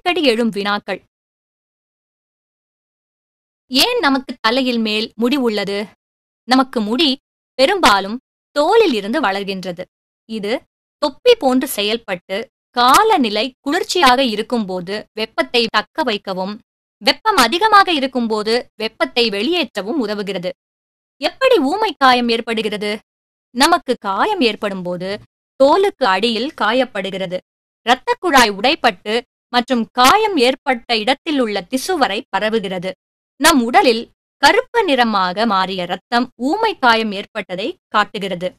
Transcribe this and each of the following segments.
அடிக்கடி எழும் வினாக்கள் ஏன் நமக்கு தலையில் மேல் முடி உள்ளது நமக்கு முடி பெரும்பாலும் தோலில் இருந்து வளர்கின்றது இது தொப்பி போன்று செயல்பட்டு காலநிலை குளிர்ச்சியாக இருக்கும்போது வெப்பத்தை தக்க வைக்கவும் வெப்பம் அதிகமாக இருக்கும்போது வெப்பத்தை வெளியேற்றவும் உதவுகிறது எப்படி ஊமை காயம் ஏற்படுகிறது நமக்கு காயம் ஏற்படும் போது தோலுக்கு அடியில் காயப்படுகிறது இரத்தக் குழாய் உடைப்பட்டு மற்றும் காயம் ஏற்பட்ட இடத்தில் உள்ள திசு வரை பரவுகிறது நம் உடலில் கருப்பு நிறமாக மாறிய ரத்தம் ஊமை காயம் ஏற்பட்டதை காட்டுகிறது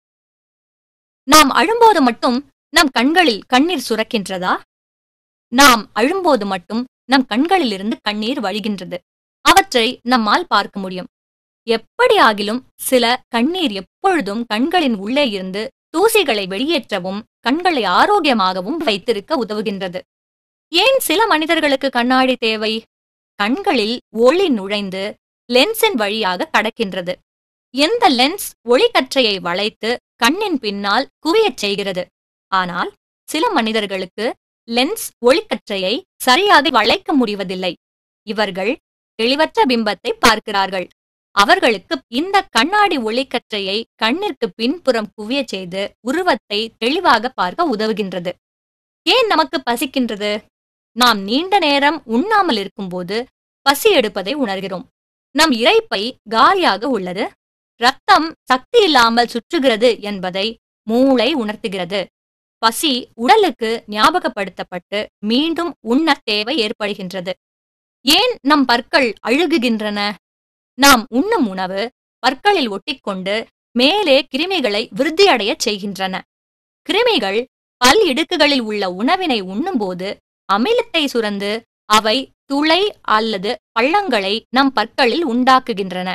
நாம் அழும்போது மட்டும் நம் கண்களில் கண்ணீர் சுரக்கின்றதா நாம் அழும்போது மட்டும் நம் கண்களிலிருந்து கண்ணீர் வழிகின்றது அவற்றை நம்மால் பார்க்க முடியும் எப்படி ஆகிலும் சில கண்ணீர் எப்பொழுதும் கண்களின் உள்ளே இருந்து தூசிகளை வெளியேற்றவும் கண்களை ஆரோக்கியமாகவும் வைத்திருக்க உதவுகின்றது ஏன் சில மனிதர்களுக்கு கண்ணாடி தேவை கண்களில் ஒளி நுழைந்து லென்ஸின் வழியாக கடக்கின்றது எந்த லென்ஸ் ஒளிக்கற்றையை வளைத்து கண்ணின் பின்னால் குவியச் செய்கிறது ஆனால் சில மனிதர்களுக்கு லென்ஸ் ஒளிக்கற்றையை சரியாக வளைக்க முடிவதில்லை இவர்கள் தெளிவற்ற பிம்பத்தை பார்க்கிறார்கள் அவர்களுக்கு இந்த கண்ணாடி ஒளிக்கற்றையை கண்ணிற்கு பின்புறம் குவியச் செய்து உருவத்தை தெளிவாக பார்க்க உதவுகின்றது ஏன் நமக்கு பசிக்கின்றது நாம் நீண்ட நேரம் உண்ணாமல் இருக்கும்போது பசி எடுப்பதை உணர்கிறோம் நம் இரைப்பை காலியாக உள்ளது ரத்தம் சக்தி இல்லாமல் சுற்றுகிறது என்பதை மூளை உணர்த்துகிறது பசி உடலுக்கு ஞாபகப்படுத்தப்பட்டு மீண்டும் உண்ண தேவை ஏற்படுகின்றது ஏன் நம் பற்கள் அழுகுகின்றன நாம் உண்ணும் உணவு பற்களில் ஒட்டிக்கொண்டு மேலே கிருமிகளை விருத்தியடையச் செய்கின்றன கிருமிகள் பல் இடுக்குகளில் உள்ள உணவினை உண்ணும்போது அமிலத்தை சுரந்து அவை துளை அல்லது பள்ளங்களை நம் பற்களில் உண்டாக்குகின்றன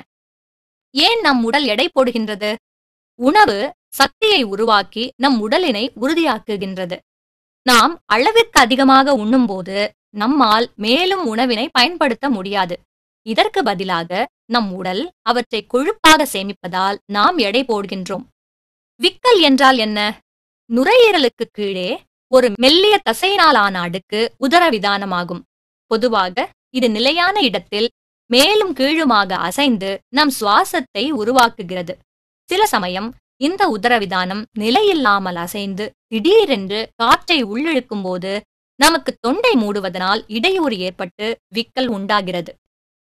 ஏன் நம் உடல் எடை போடுகின்றது உணவு சக்தியை உருவாக்கி நம் உடலினை உறுதியாக்குகின்றது நாம் அளவிற்கு அதிகமாக உண்ணும்போது நம்மால் மேலும் உணவினை பயன்படுத்த முடியாது இதற்கு பதிலாக நம் உடல் அவற்றை கொழுப்பாக சேமிப்பதால் நாம் எடை போடுகின்றோம் விக்கல் என்றால் என்ன நுரையீரலுக்கு கீழே ஒரு மெல்லிய தசையினாலான அடுக்கு உதரவிதானமாகும் பொதுவாக இது நிலையான இடத்தில் மேலும் கீழுமாக அசைந்து நம் சுவாசத்தை உருவாக்குகிறது சில சமயம் இந்த உதரவிதானம் நிலையில்லாமல் அசைந்து திடீரென்று காற்றை உள்ளிழுக்கும் போது நமக்கு தொண்டை மூடுவதனால் இடையூறு ஏற்பட்டு விக்கல் உண்டாகிறது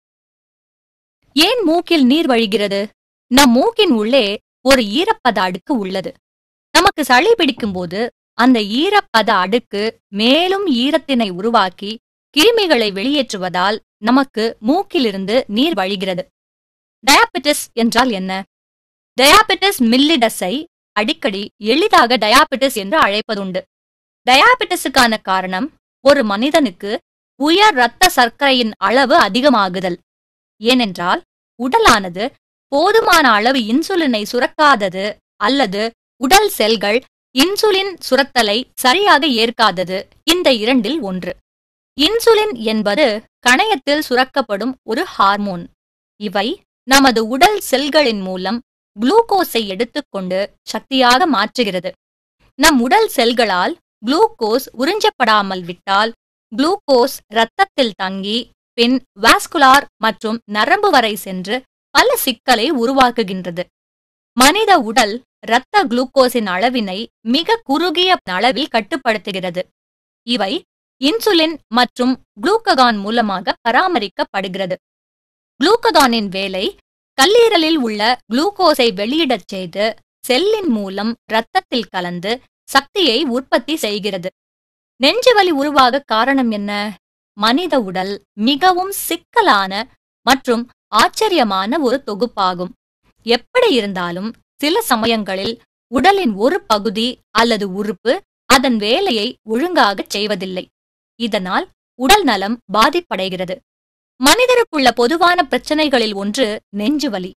ஏன் மூக்கில் நீர் வழிகிறது நம் மூக்கின் உள்ளே ஒரு ஈரப்பத அடுக்கு உள்ளது நமக்கு சளி பிடிக்கும் போது அந்த ஈரப்பத அடுக்கு மேலும் ஈரத்தினை உருவாக்கி கிருமிகளை வெளியேற்றுவதால் நமக்கு மூக்கிலிருந்து நீர் வழிகிறது டயாபெட்டிஸ் என்றால் என்ன டயாபெட்டிஸ் மில்லிடஸை அடிக்கடி எளிதாக டயாபெட்டிஸ் என்று அழைப்பதுண்டு டயாபெட்டிஸுக்கான காரணம் ஒரு மனிதனுக்கு உயர் இரத்த சர்க்கரையின் அளவு அதிகமாகுதல் ஏனென்றால் உடலானது போதுமான அளவு இன்சுலினை சுரக்காதது அல்லது உடல் செல்கள் இன்சுலின் சுரத்தலை சரியாக ஏற்காதது இந்த இரண்டில் ஒன்று இன்சுலின் என்பது கணையத்தில் சுரக்கப்படும் ஒரு ஹார்மோன் இவை நமது உடல் செல்களின் மூலம் குளுக்கோஸை எடுத்துக்கொண்டு சக்தியாக மாற்றுகிறது நம் உடல் செல்களால் குளுக்கோஸ் உறிஞ்சப்படாமல் விட்டால் குளுக்கோஸ் இரத்தத்தில் தங்கி பின் வாஸ்குலார் மற்றும் நரம்பு வரை சென்று பல சிக்கலை உருவாக்குகின்றது மனித உடல் இரத்த குளுக்கோஸின் அளவினை மிக குறுகிய அளவில் கட்டுப்படுத்துகிறது இவை இன்சுலின் மற்றும் குளூக்ககான் மூலமாக பராமரிக்கப்படுகிறது குளூக்ககானின் வேலை கல்லீரலில் உள்ள குளுக்கோஸை வெளியிடச் செய்து செல்லின் மூலம் இரத்தத்தில் கலந்து சக்தியை உற்பத்தி செய்கிறது நெஞ்சுவலி உருவாக காரணம் என்ன மனித உடல் மிகவும் சிக்கலான மற்றும் ஆச்சரியமான ஒரு தொகுப்பாகும் எப்படி இருந்தாலும் சில சமயங்களில் உடலின் ஒரு பகுதி அல்லது உறுப்பு அதன் வேலையை ஒழுங்காகச் செய்வதில்லை இதனால் உடல் நலம் பாதிப்படைகிறது மனிதருக்குள்ள பொதுவான பிரச்சனைகளில் ஒன்று நெஞ்சுவலி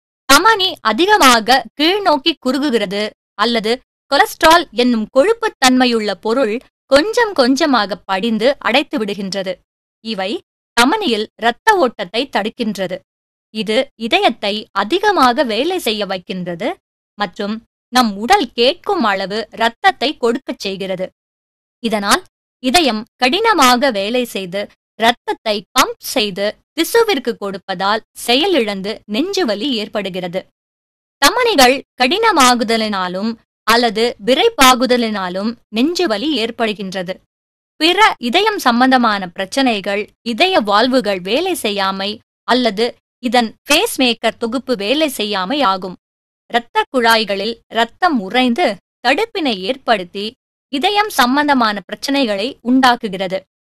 தமனி அதிகமாக கீழ்நோக்கி குறுகுகிறது அல்லது கொலஸ்ட்ரால் என்னும் கொழுப்புத் தன்மையுள்ள பொருள் கொஞ்சம் கொஞ்சமாக படிந்து அடைத்து விடுகின்றது இவை தமனியில் இரத்த ஓட்டத்தை தடுக்கின்றது இது இதயத்தை அதிகமாக வேலை செய்ய வைக்கின்றது மற்றும் நம் உடல் கேட்கும் அளவு இரத்தத்தை கொடுக்கச் செய்கிறது இதனால் இதயம் கடினமாக வேலை செய்து இரத்தத்தை பம்ப் செய்து திசுவிற்கு கொடுப்பதால் செயலிழந்து நெஞ்சுவலி ஏற்படுகிறது தமனிகள் கடினமாகுதலினாலும் அல்லது விரைப்பாகுதலினாலும் நெஞ்சுவலி ஏற்படுகின்றது பிற இதயம் சம்பந்தமான பிரச்சனைகள் இதய வால்வுகள் வேலை செய்யாமை அல்லது இதன் பேஸ் மேக்கர் தொகுப்பு வேலை செய்யாமை ஆகும் இரத்த குழாய்களில் இரத்தம் உறைந்து தடுப்பினை ஏற்படுத்தி இதயம் சம்பந்தமான பிரச்சனைகளை உண்டாக்குகிறது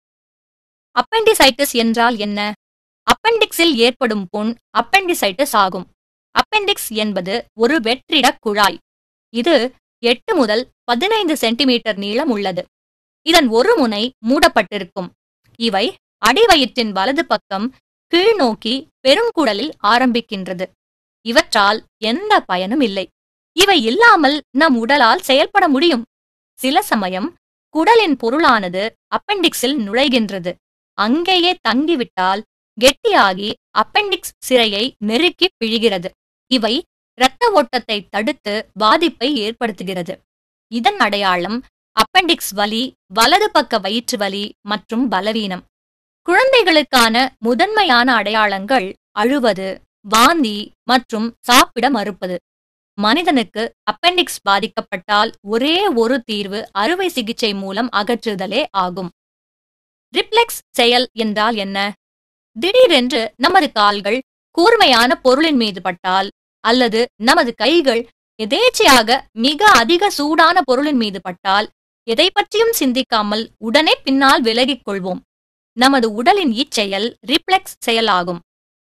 அப்பெண்டிசைட்டிஸ் என்றால் என்ன அப்பெண்டிக்ஸில் ஏற்படும் புண் அப்பெண்டிசைட்டிஸ் ஆகும் அப்பெண்டிக்ஸ் என்பது ஒரு வெற்றிட குழாய் இது எட்டு முதல் பதினைந்து சென்டிமீட்டர் நீளம் உள்ளது இதன் ஒரு முனை மூடப்பட்டிருக்கும் இவை அடிவயிற்றின் வலது பக்கம் கீழ்நோக்கி பெருங்குடலில் ஆரம்பிக்கின்றது இவற்றால் எந்த பயனும் இல்லை இவை இல்லாமல் நம் உடலால் செயல்பட முடியும் சில சமயம் குடலின் பொருளானது அப்பெண்டிக்ஸில் நுழைகின்றது அங்கேயே தங்கிவிட்டால் கெட்டியாகி அப்பெண்டிக்ஸ் சிரையை நெருக்கி பிழிகிறது இவை இரத்த ஓட்டத்தை தடுத்து பாதிப்பை ஏற்படுத்துகிறது இதன் அடையாளம் அப்பெண்டிக்ஸ் வலி வலது பக்க வயிற்று வலி மற்றும் பலவீனம் குழந்தைகளுக்கான முதன்மையான அடையாளங்கள் அழுவது வாந்தி மற்றும் சாப்பிட மறுப்பது மனிதனுக்கு அப்பெண்டிக்ஸ் பாதிக்கப்பட்டால் ஒரே ஒரு தீர்வு அறுவை சிகிச்சை மூலம் அகற்றுதலே ஆகும் ரிப்ளெக்ஸ் செயல் என்றால் என்ன திடீரென்று நமது கால்கள் கூர்மையான பொருளின் மீது பட்டால் அல்லது நமது கைகள் எதேச்சையாக மிக அதிக சூடான பொருளின் மீது பட்டால் எதை பற்றியும் சிந்திக்காமல் உடனே பின்னால் விலகிக் கொள்வோம் நமது உடலின் இச்செயல் ரிப்ளெக்ஸ் செயலாகும்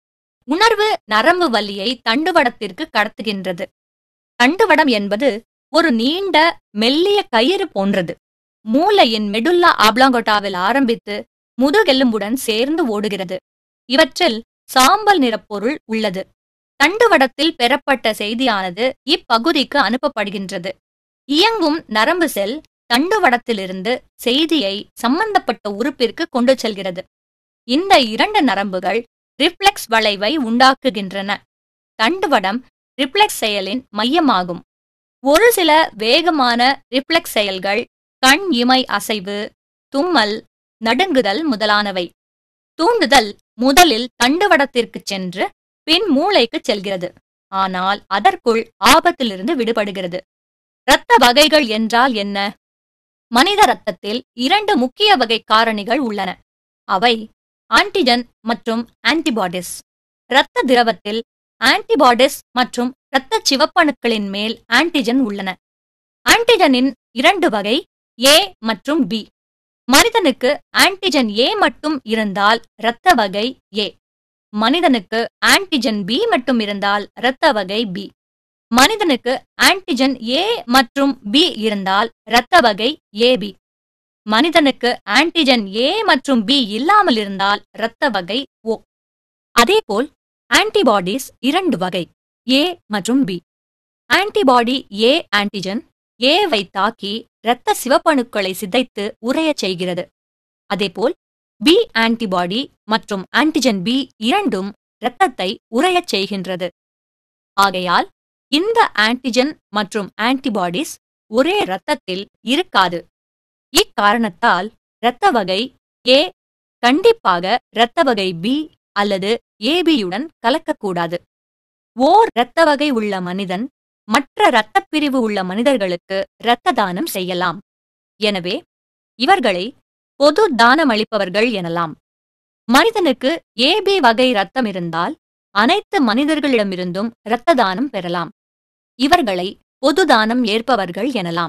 உணர்வு நரம்பு வலியை தண்டுவடத்திற்கு கடத்துகின்றது தண்டுவடம் என்பது ஒரு நீண்ட மெல்லிய கயிறு போன்றது மூளையின் மெடுல்லா ஆப்லாங்கோட்டாவில் ஆரம்பித்து முதுகெலும்புடன் சேர்ந்து ஓடுகிறது இவற்றில் சாம்பல் நிறப் பொருள் உள்ளது தண்டுவடத்தில் பெறப்பட்ட செய்தியானது இப்பகுதிக்கு அனுப்பப்படுகின்றது இயங்கும் நரம்பு செல் தண்டுவடத்திலிருந்து செய்தியை சம்பந்தப்பட்ட உறுப்பிற்கு கொண்டு செல்கிறது இந்த இரண்டு நரம்புகள் ரிப்ளெக்ஸ் வளைவை உண்டாக்குகின்றன தண்டுவடம் ரிப்ளெக்ஸ் செயலின் மையமாகும் ஒரு சில வேகமான ரிப்ளெக்ஸ் செயல்கள் கண் இமை அசைவு தும்மல் நடுங்குதல் முதலானவை தூண்டுதல் முதலில் தண்டுவடத்திற்கு சென்று பின் மூளைக்கு செல்கிறது ஆனால் அதற்குள் ஆபத்திலிருந்து விடுபடுகிறது இரத்த வகைகள் என்றால் என்ன மனித இரத்தத்தில் இரண்டு முக்கிய வகை காரணிகள் உள்ளன அவை ஆன்டிஜன் மற்றும் ஆன்டிபாடிஸ் இரத்த திரவத்தில் ஆன்டிபாடிஸ் மற்றும் இரத்த சிவப்பணுக்களின் மேல் ஆன்டிஜன் உள்ளன ஆன்டிஜனின் இரண்டு வகை ஏ மற்றும் பி மனிதனுக்கு ஆன்டிஜன் ஏ மட்டும் இருந்தால் இரத்த வகை ஏ மனிதனுக்கு ஆன்டிஜன் பி மட்டும் இருந்தால் இரத்த வகை பி மனிதனுக்கு ஆன்டிஜன் ஏ மற்றும் பி இருந்தால் இரத்த வகை ஏபி மனிதனுக்கு ஆன்டிஜன் ஏ மற்றும் பி இல்லாமல் இருந்தால் இரத்த வகை ஓ அதேபோல் ஆன்டிபாடிஸ் இரண்டு வகை ஏ மற்றும் பி ஆன்டிபாடி ஏ ஆன்டிஜன் ஏவை தாக்கி இரத்த சிவப்பணுக்களை சிதைத்து உறையச் செய்கிறது அதேபோல் பி ஆன்டிபாடி மற்றும் ஆன்டிஜன் பி இரண்டும் இரத்தத்தை உறையச் செய்கின்றது ஆகையால் இந்த ஆன்டிஜன் மற்றும் ஆன்டிபாடிஸ் ஒரே இரத்தத்தில் இருக்காது இக்காரணத்தால் இரத்த வகை ஏ கண்டிப்பாக இரத்த வகை பி அல்லது ஏபியுடன் கலக்கக்கூடாது ஓர் இரத்த வகை உள்ள மனிதன் மற்ற இரத்தப் பிரிவு உள்ள மனிதர்களுக்கு இரத்த தானம் செய்யலாம் எனவே இவர்களை பொது தானமளிப்பவர்கள் எனலாம் மனிதனுக்கு ஏபி வகை இரத்தம் இருந்தால் அனைத்து மனிதர்களிடமிருந்தும் இரத்த தானம் பெறலாம் இவர்களை பொது தானம் ஏற்பவர்கள் எனலாம்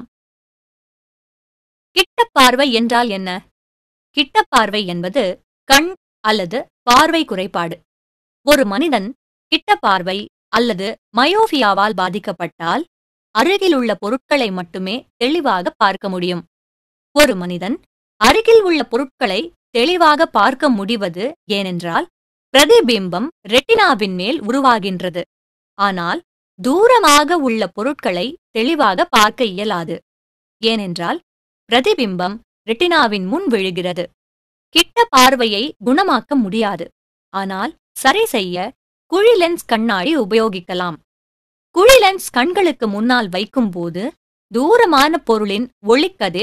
கிட்டப்பார்வை என்றால் என்ன கிட்டப்பார்வை என்பது கண் அல்லது பார்வை குறைபாடு ஒரு மனிதன் கிட்டப்பார்வை அல்லது மயோபியாவால் பாதிக்கப்பட்டால் அருகிலுள்ள பொருட்களை மட்டுமே தெளிவாக பார்க்க முடியும் ஒரு மனிதன் அருகில் உள்ள பொருட்களை தெளிவாக பார்க்க முடிவது ஏனென்றால் பிரதிபிம்பம் ரெட்டினாவின் மேல் உருவாகின்றது ஆனால் தூரமாக உள்ள பொருட்களை தெளிவாக பார்க்க இயலாது ஏனென்றால் பிரதிபிம்பம் ரெட்டினாவின் முன் விழுகிறது கிட்ட பார்வையை குணமாக்க முடியாது ஆனால் சரி செய்ய குழி லென்ஸ் கண்ணாடி உபயோகிக்கலாம் குழி லென்ஸ் கண்களுக்கு முன்னால் வைக்கும்போது தூரமான பொருளின் ஒளிக்கதிர்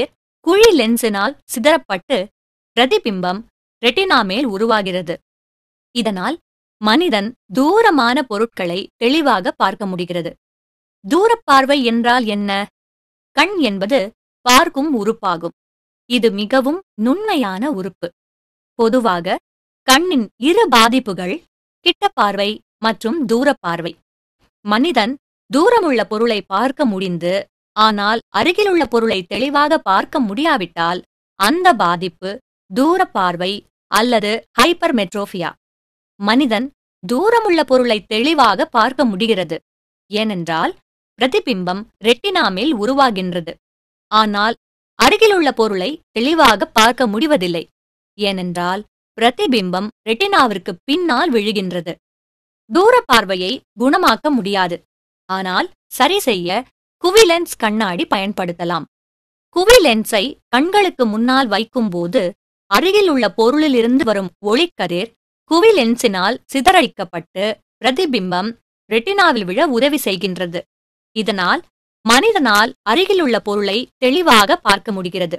குழி லென்ஸினால் சிதறப்பட்டு பிரதிபிம்பம் ரெட்டினா மேல் உருவாகிறது இதனால் மனிதன் தூரமான பொருட்களை தெளிவாக பார்க்க முடிகிறது தூரப்பார்வை என்றால் என்ன கண் என்பது பார்க்கும் உறுப்பாகும் இது மிகவும் நுண்மையான உறுப்பு பொதுவாக கண்ணின் இரு பாதிப்புகள் கிட்ட பார்வை மற்றும் தூரப்பார்வை மனிதன் தூரமுள்ள பொருளை பார்க்க முடிந்து ஆனால் அருகிலுள்ள பொருளை தெளிவாக பார்க்க முடியாவிட்டால் அந்த பாதிப்பு தூரப்பார்வை அல்லது ஹைப்பர்மெட்ரோபியா மனிதன் தூரமுள்ள பொருளை தெளிவாக பார்க்க முடிகிறது ஏனென்றால் பிரதிபிம்பம் ரெட்டினா மேல் உருவாகின்றது ஆனால் அருகிலுள்ள பொருளை தெளிவாக பார்க்க முடிவதில்லை ஏனென்றால் பிரதிபிம்பம் ரெட்டினாவிற்கு பின்னால் விழுகின்றது தூர பார்வையை குணமாக்க முடியாது ஆனால் சரி செய்ய குவிலென்ஸ் கண்ணாடி பயன்படுத்தலாம் குவிலென்ஸை கண்களுக்கு முன்னால் வைக்கும்போது அருகில் உள்ள பொருளிலிருந்து வரும் ஒளிக்கதிர் குவிலென்ஸினால் சிதறடிக்கப்பட்டு பிரதிபிம்பம் ரெட்டினாவில் விழ உதவி செய்கின்றது இதனால் மனிதனால் அருகிலுள்ள பொருளை தெளிவாக பார்க்க முடிகிறது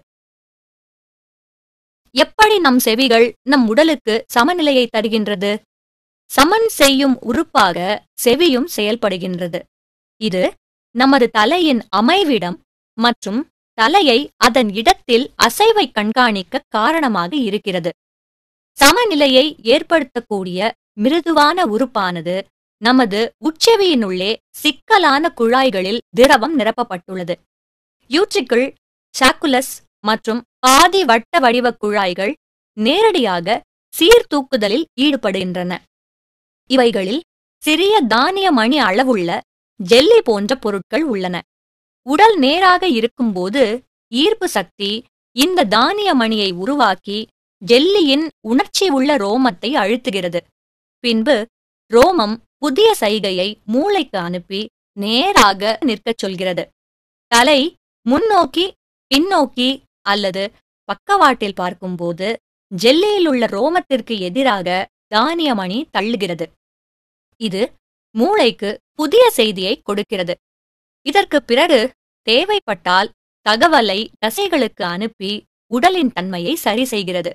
எப்படி நம் செவிகள் நம் உடலுக்கு சமநிலையை தருகின்றது சமன் செய்யும் உறுப்பாக செவியும் செயல்படுகின்றது இது நமது தலையின் அமைவிடம் மற்றும் தலையை அதன் இடத்தில் அசைவை கண்காணிக்க காரணமாக இருக்கிறது சமநிலையை ஏற்படுத்தக்கூடிய மிருதுவான உறுப்பானது நமது உட்செவியினுள்ளே சிக்கலான குழாய்களில் திரவம் நிரப்பப்பட்டுள்ளது யூட்ரிக்கிள் சாக்குலஸ் மற்றும் பாதி வட்ட வடிவ குழாய்கள் நேரடியாக சீர்தூக்குதலில் ஈடுபடுகின்றன இவைகளில் சிறிய தானிய மணி அளவுள்ள ஜெல்லி போன்ற பொருட்கள் உள்ளன உடல் நேராக இருக்கும்போது ஈர்ப்பு சக்தி இந்த தானிய மணியை உருவாக்கி ஜெல்லியின் உணர்ச்சி உள்ள ரோமத்தை அழுத்துகிறது பின்பு ரோமம் புதிய சைகையை மூளைக்கு அனுப்பி நேராக நிற்கச் சொல்கிறது தலை முன்னோக்கி பின்னோக்கி அல்லது பக்கவாட்டில் பார்க்கும்போது ஜெல்லியில் உள்ள ரோமத்திற்கு எதிராக தானியமணி தள்ளுகிறது இது மூளைக்கு புதிய செய்தியை கொடுக்கிறது இதற்கு பிறகு தேவைப்பட்டால் தகவலை தசைகளுக்கு அனுப்பி உடலின் தன்மையை சரி செய்கிறது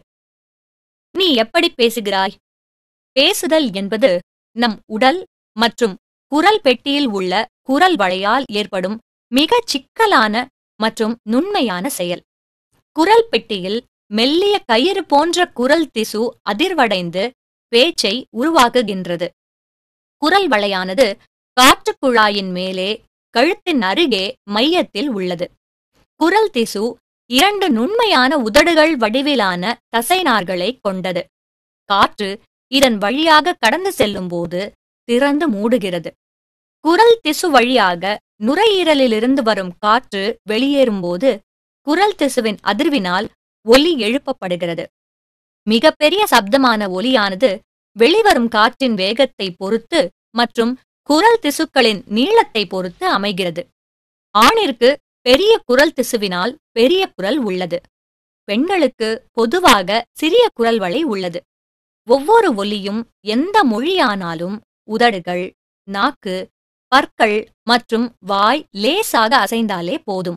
நீ எப்படி பேசுகிறாய் பேசுதல் என்பது நம் உடல் மற்றும் குரல் பெட்டியில் உள்ள குரல் வளையால் ஏற்படும் மிகச் சிக்கலான மற்றும் நுண்மையான செயல் குரல் பெட்டியில் மெல்லிய கயிறு போன்ற குரல் திசு அதிர்வடைந்து பேச்சை உருவாக்குகின்றது குரல் வளையானது காற்றுக் குழாயின் மேலே கழுத்தின் அருகே மையத்தில் உள்ளது குரல் திசு இரண்டு நுண்மையான உதடுகள் வடிவிலான தசைநார்களை கொண்டது காற்று இதன் வழியாக கடந்து செல்லும்போது திறந்து மூடுகிறது குரல் திசு வழியாக நுரையீரலிலிருந்து வரும் காற்று வெளியேறும்போது குரல் திசுவின் அதிர்வினால் ஒலி எழுப்பப்படுகிறது மிகப்பெரிய சப்தமான ஒலியானது வெளிவரும் காற்றின் வேகத்தை பொறுத்து மற்றும் குரல் திசுக்களின் நீளத்தை பொறுத்து அமைகிறது ஆணிற்கு பெரிய குரல் திசுவினால் பெரிய குரல் உள்ளது பெண்களுக்கு பொதுவாக சிறிய குரல் வளை உள்ளது ஒவ்வொரு ஒலியும் எந்த மொழியானாலும் உதடுகள் நாக்கு பற்கள் மற்றும் வாய் லேசாக அசைந்தாலே போதும்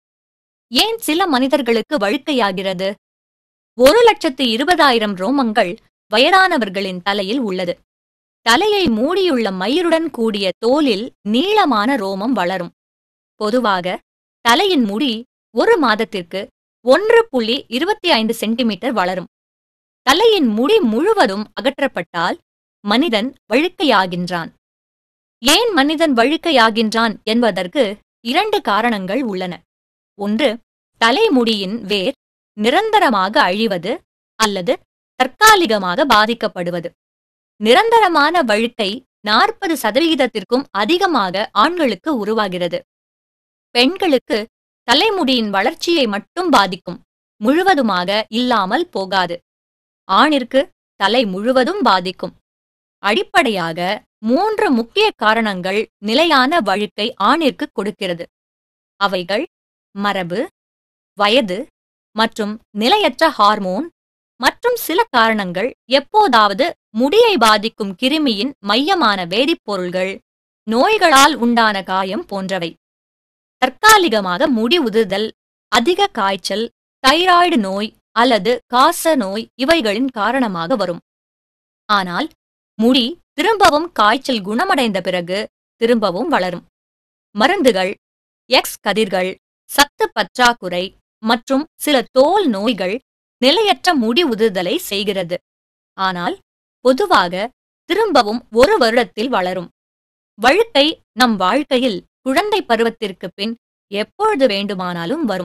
ஏன் சில மனிதர்களுக்கு வழுக்கையாகிறது ஒரு லட்சத்து இருபதாயிரம் ரோமங்கள் வயதானவர்களின் தலையில் உள்ளது தலையை மூடியுள்ள மயிருடன் கூடிய தோலில் நீளமான ரோமம் வளரும் பொதுவாக தலையின் முடி ஒரு மாதத்திற்கு ஒன்று புள்ளி இருபத்தி ஐந்து சென்டிமீட்டர் வளரும் தலையின் முடி முழுவதும் அகற்றப்பட்டால் மனிதன் வழுக்கையாகின்றான் ஏன் மனிதன் வழுக்கையாகின்றான் என்பதற்கு இரண்டு காரணங்கள் உள்ளன ஒன்று தலைமுடியின் வேர் நிரந்தரமாக அழிவது அல்லது தற்காலிகமாக பாதிக்கப்படுவது நிரந்தரமான வழுக்கை நாற்பது சதவிகிதத்திற்கும் அதிகமாக ஆண்களுக்கு உருவாகிறது பெண்களுக்கு தலைமுடியின் வளர்ச்சியை மட்டும் பாதிக்கும் முழுவதுமாக இல்லாமல் போகாது ஆணிற்கு தலை முழுவதும் பாதிக்கும் அடிப்படையாக மூன்று முக்கிய காரணங்கள் நிலையான வழுக்கை ஆணிற்கு கொடுக்கிறது அவைகள் மரபு வயது மற்றும் நிலையற்ற ஹார்மோன் மற்றும் சில காரணங்கள் எப்போதாவது முடியை பாதிக்கும் கிருமியின் மையமான வேதிப்பொருள்கள் நோய்களால் உண்டான காயம் போன்றவை தற்காலிகமாக முடி உதிர்தல் அதிக காய்ச்சல் தைராய்டு நோய் அல்லது காச நோய் இவைகளின் காரணமாக வரும் ஆனால் முடி திரும்பவும் காய்ச்சல் குணமடைந்த பிறகு திரும்பவும் வளரும் மருந்துகள் எக்ஸ் கதிர்கள் சத்து பற்றாக்குறை மற்றும் சில தோல் நோய்கள் நிலையற்ற முடி உதிர்தலை செய்கிறது ஆனால் பொதுவாக திரும்பவும் ஒரு வருடத்தில் வளரும் வழுக்கை நம் வாழ்க்கையில் குழந்தை பருவத்திற்கு பின் எப்பொழுது வேண்டுமானாலும் வரும்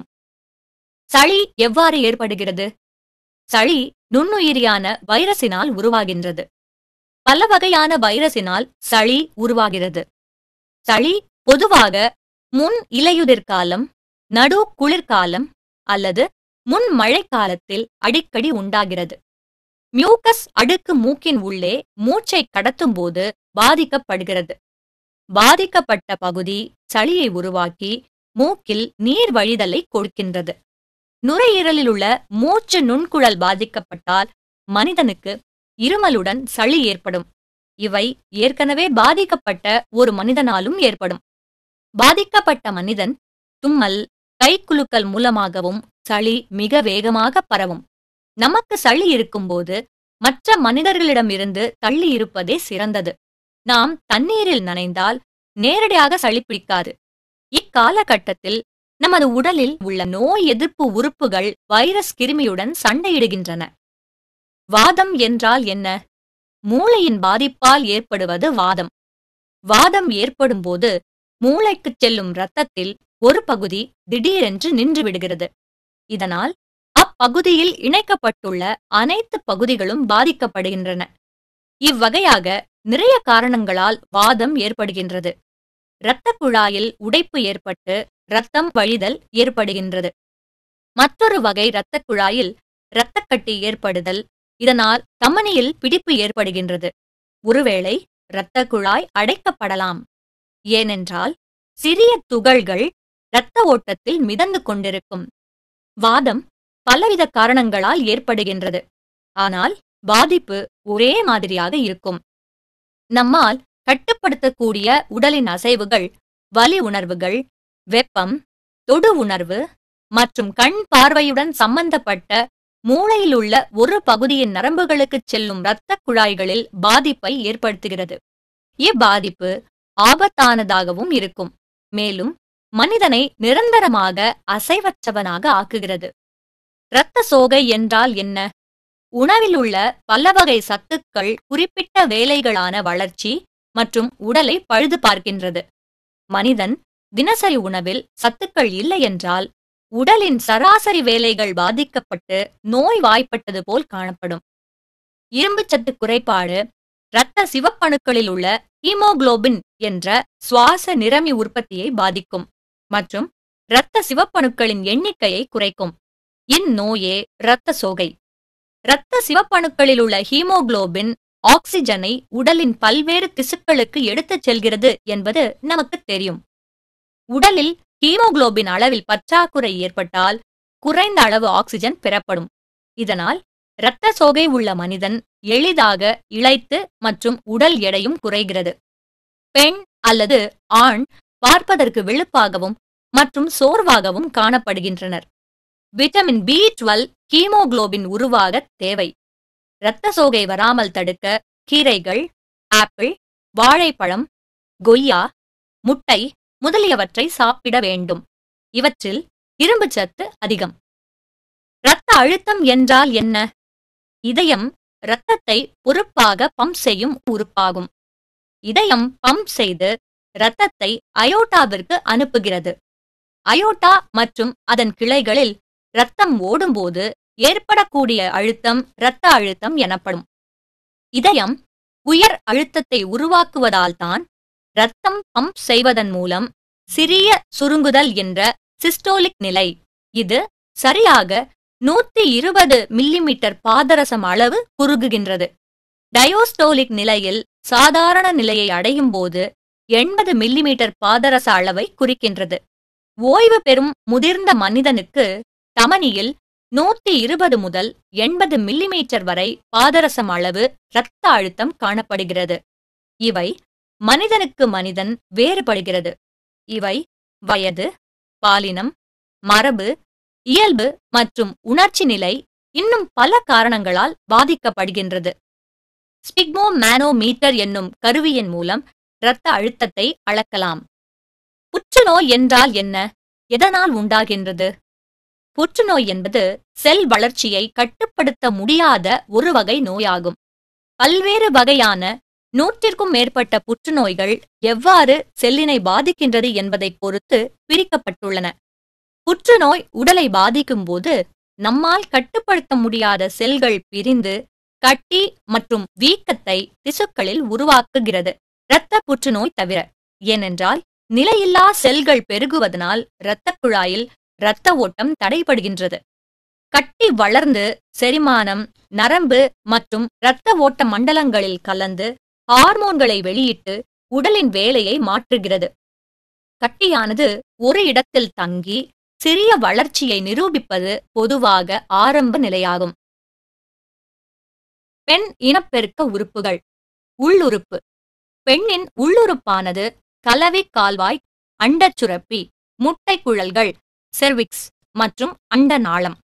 சளி எவ்வாறு ஏற்படுகிறது சளி நுண்ணுயிரியான வைரஸினால் உருவாகின்றது பல வகையான வைரஸினால் சளி உருவாகிறது சளி பொதுவாக முன் இலையுதிர் காலம் நடு குளிர்காலம் அல்லது முன் மழைக்காலத்தில் அடிக்கடி உண்டாகிறது மியூக்கஸ் அடுக்கு மூக்கின் உள்ளே மூச்சை கடத்தும்போது பாதிக்கப்படுகிறது பாதிக்கப்பட்ட பகுதி சளியை உருவாக்கி மூக்கில் நீர் வழிதலை கொடுக்கின்றது நுரையீரலில் உள்ள மூச்சு நுண்குழல் பாதிக்கப்பட்டால் மனிதனுக்கு இருமலுடன் சளி ஏற்படும் இவை ஏற்கனவே பாதிக்கப்பட்ட ஒரு மனிதனாலும் ஏற்படும் பாதிக்கப்பட்ட மனிதன் தும்மல் கைக்குலுக்கல் மூலமாகவும் சளி மிக வேகமாக பரவும் நமக்கு சளி இருக்கும்போது மற்ற மனிதர்களிடமிருந்து தள்ளி இருப்பதே சிறந்தது நாம் தண்ணீரில் நனைந்தால் நேரடியாக சளி பிடிக்காது இக்காலகட்டத்தில் நமது உடலில் உள்ள நோய் எதிர்ப்பு உறுப்புகள் வைரஸ் கிருமியுடன் சண்டையிடுகின்றன வாதம் என்றால் என்ன மூளையின் பாதிப்பால் ஏற்படுவது வாதம் வாதம் ஏற்படும்போது மூளைக்குச் செல்லும் இரத்தத்தில் ஒரு பகுதி திடீரென்று நின்று விடுகிறது இதனால் அப்பகுதியில் இணைக்கப்பட்டுள்ள அனைத்து பகுதிகளும் பாதிக்கப்படுகின்றன இவ்வகையாக நிறைய காரணங்களால் வாதம் ஏற்படுகின்றது இரத்த குழாயில் உடைப்பு ஏற்பட்டு இரத்தம் வழிதல் ஏற்படுகின்றது மற்றொரு வகை இரத்த குழாயில் இரத்தக்கட்டி ஏற்படுதல் இதனால் தமனியில் பிடிப்பு ஏற்படுகின்றது ஒருவேளை இரத்த குழாய் அடைக்கப்படலாம் ஏனென்றால் சிறிய துகள்கள் இரத்த ஓட்டத்தில் மிதந்து கொண்டிருக்கும் வாதம் பலவித காரணங்களால் ஏற்படுகின்றது ஆனால் பாதிப்பு ஒரே மாதிரியாக இருக்கும் நம்மால் கட்டுப்படுத்தக்கூடிய உடலின் அசைவுகள் வலி உணர்வுகள் வெப்பம் தொடு உணர்வு மற்றும் கண் பார்வையுடன் சம்பந்தப்பட்ட மூளையில் உள்ள ஒரு பகுதியின் நரம்புகளுக்குச் செல்லும் இரத்த குழாய்களில் பாதிப்பை ஏற்படுத்துகிறது இப்பாதிப்பு ஆபத்தானதாகவும் இருக்கும் மேலும் மனிதனை நிரந்தரமாக அசைவற்றவனாக ஆக்குகிறது இரத்த சோகை என்றால் என்ன உணவில் உள்ள பல வகை சத்துக்கள் குறிப்பிட்ட வேலைகளான வளர்ச்சி மற்றும் உடலை பழுது பார்க்கின்றது மனிதன் தினசரி உணவில் சத்துக்கள் இல்லை என்றால் உடலின் சராசரி வேலைகள் பாதிக்கப்பட்டு நோய் வாய்ப்பட்டது போல் காணப்படும் இரும்புச்சத்து குறைபாடு இரத்த சிவப்பணுக்களில் உள்ள ஹீமோகுளோபின் என்ற சுவாச நிறமி உற்பத்தியை பாதிக்கும் மற்றும் இரத்த சிவப்பணுக்களின் எண்ணிக்கையை குறைக்கும் இந்நோயே இரத்த சோகை இரத்த சிவப்பணுக்களில் உள்ள ஹீமோகுளோபின் ஆக்சிஜனை உடலின் பல்வேறு திசுக்களுக்கு எடுத்துச் செல்கிறது என்பது நமக்கு தெரியும் உடலில் ஹீமோகுளோபின் அளவில் பற்றாக்குறை ஏற்பட்டால் குறைந்த அளவு ஆக்சிஜன் பெறப்படும் இதனால் இரத்த சோகை உள்ள மனிதன் எளிதாக இளைத்து மற்றும் உடல் எடையும் குறைகிறது பெண் அல்லது ஆண் பார்ப்பதற்கு வெளுப்பாகவும் மற்றும் சோர்வாகவும் காணப்படுகின்றனர் விட்டமின் பி டுவெல் ஹீமோகுளோபின் உருவாக தேவை இரத்த சோகை வராமல் தடுக்க கீரைகள் ஆப்பிள் வாழைப்பழம் கொய்யா முட்டை முதலியவற்றை சாப்பிட வேண்டும் இவற்றில் இரும்புச் சத்து அதிகம் இரத்த அழுத்தம் என்றால் என்ன இதயம் இரத்தத்தை பொறுப்பாக பம்ப் செய்யும் உறுப்பாகும் இதயம் பம்ப் செய்து இரத்தத்தை அயோட்டாவிற்கு அனுப்புகிறது அயோட்டா மற்றும் அதன் கிளைகளில் இரத்தம் ஓடும்போது ஏற்படக்கூடிய அழுத்தம் இரத்த அழுத்தம் எனப்படும் இதயம் உயர் அழுத்தத்தை உருவாக்குவதால்தான் இரத்தம் பம்ப் செய்வதன் மூலம் சிறிய சுருங்குதல் என்ற சிஸ்டோலிக் நிலை இது சரியாக நூத்தி இருபது மில்லிமீட்டர் பாதரசம் அளவு குறுகுகின்றது டயோஸ்டோலிக் நிலையில் சாதாரண நிலையை அடையும் போது எண்பது மில்லிமீட்டர் பாதரச அளவை குறிக்கின்றது ஓய்வு பெறும் முதிர்ந்த மனிதனுக்கு தமனியில் நூத்தி இருபது முதல் எண்பது மில்லிமீட்டர் வரை பாதரசம் அளவு இரத்த அழுத்தம் காணப்படுகிறது இவை மனிதனுக்கு மனிதன் வேறுபடுகிறது இவை வயது பாலினம் மரபு இயல்பு மற்றும் உணர்ச்சி நிலை இன்னும் பல காரணங்களால் பாதிக்கப்படுகின்றது ஸ்பிக்மோ மேனோமீட்டர் என்னும் கருவியின் மூலம் இரத்த அழுத்தத்தை அளக்கலாம் புற்றுநோய் என்றால் என்ன எதனால் உண்டாகின்றது புற்றுநோய் என்பது செல் வளர்ச்சியை கட்டுப்படுத்த முடியாத ஒரு வகை நோயாகும் பல்வேறு வகையான நூற்றிற்கும் மேற்பட்ட புற்றுநோய்கள் எவ்வாறு செல்லினை பாதிக்கின்றது என்பதைப் பொறுத்து பிரிக்கப்பட்டுள்ளன புற்றுநோய் உடலை பாதிக்கும் போது நம்மால் கட்டுப்படுத்த முடியாத செல்கள் பிரிந்து கட்டி மற்றும் வீக்கத்தை திசுக்களில் உருவாக்குகிறது இரத்த புற்றுநோய் தவிர ஏனென்றால் நிலையில்லா செல்கள் பெருகுவதனால் இரத்தக் குழாயில் இரத்த ஓட்டம் தடைபடுகின்றது கட்டி வளர்ந்து செரிமானம் நரம்பு மற்றும் இரத்த ஓட்ட மண்டலங்களில் கலந்து ஹார்மோன்களை வெளியிட்டு உடலின் வேலையை மாற்றுகிறது கட்டியானது ஒரு இடத்தில் தங்கி சிறிய வளர்ச்சியை நிரூபிப்பது பொதுவாக ஆரம்ப நிலையாகும் பெண் இனப்பெருக்க உறுப்புகள் உள்ளுறுப்பு பெண்ணின் உள்ளுறுப்பானது கலவி கால்வாய் அண்டச்சுரப்பி முட்டை குழல்கள் செர்விக்ஸ் மற்றும் அண்டநாளம்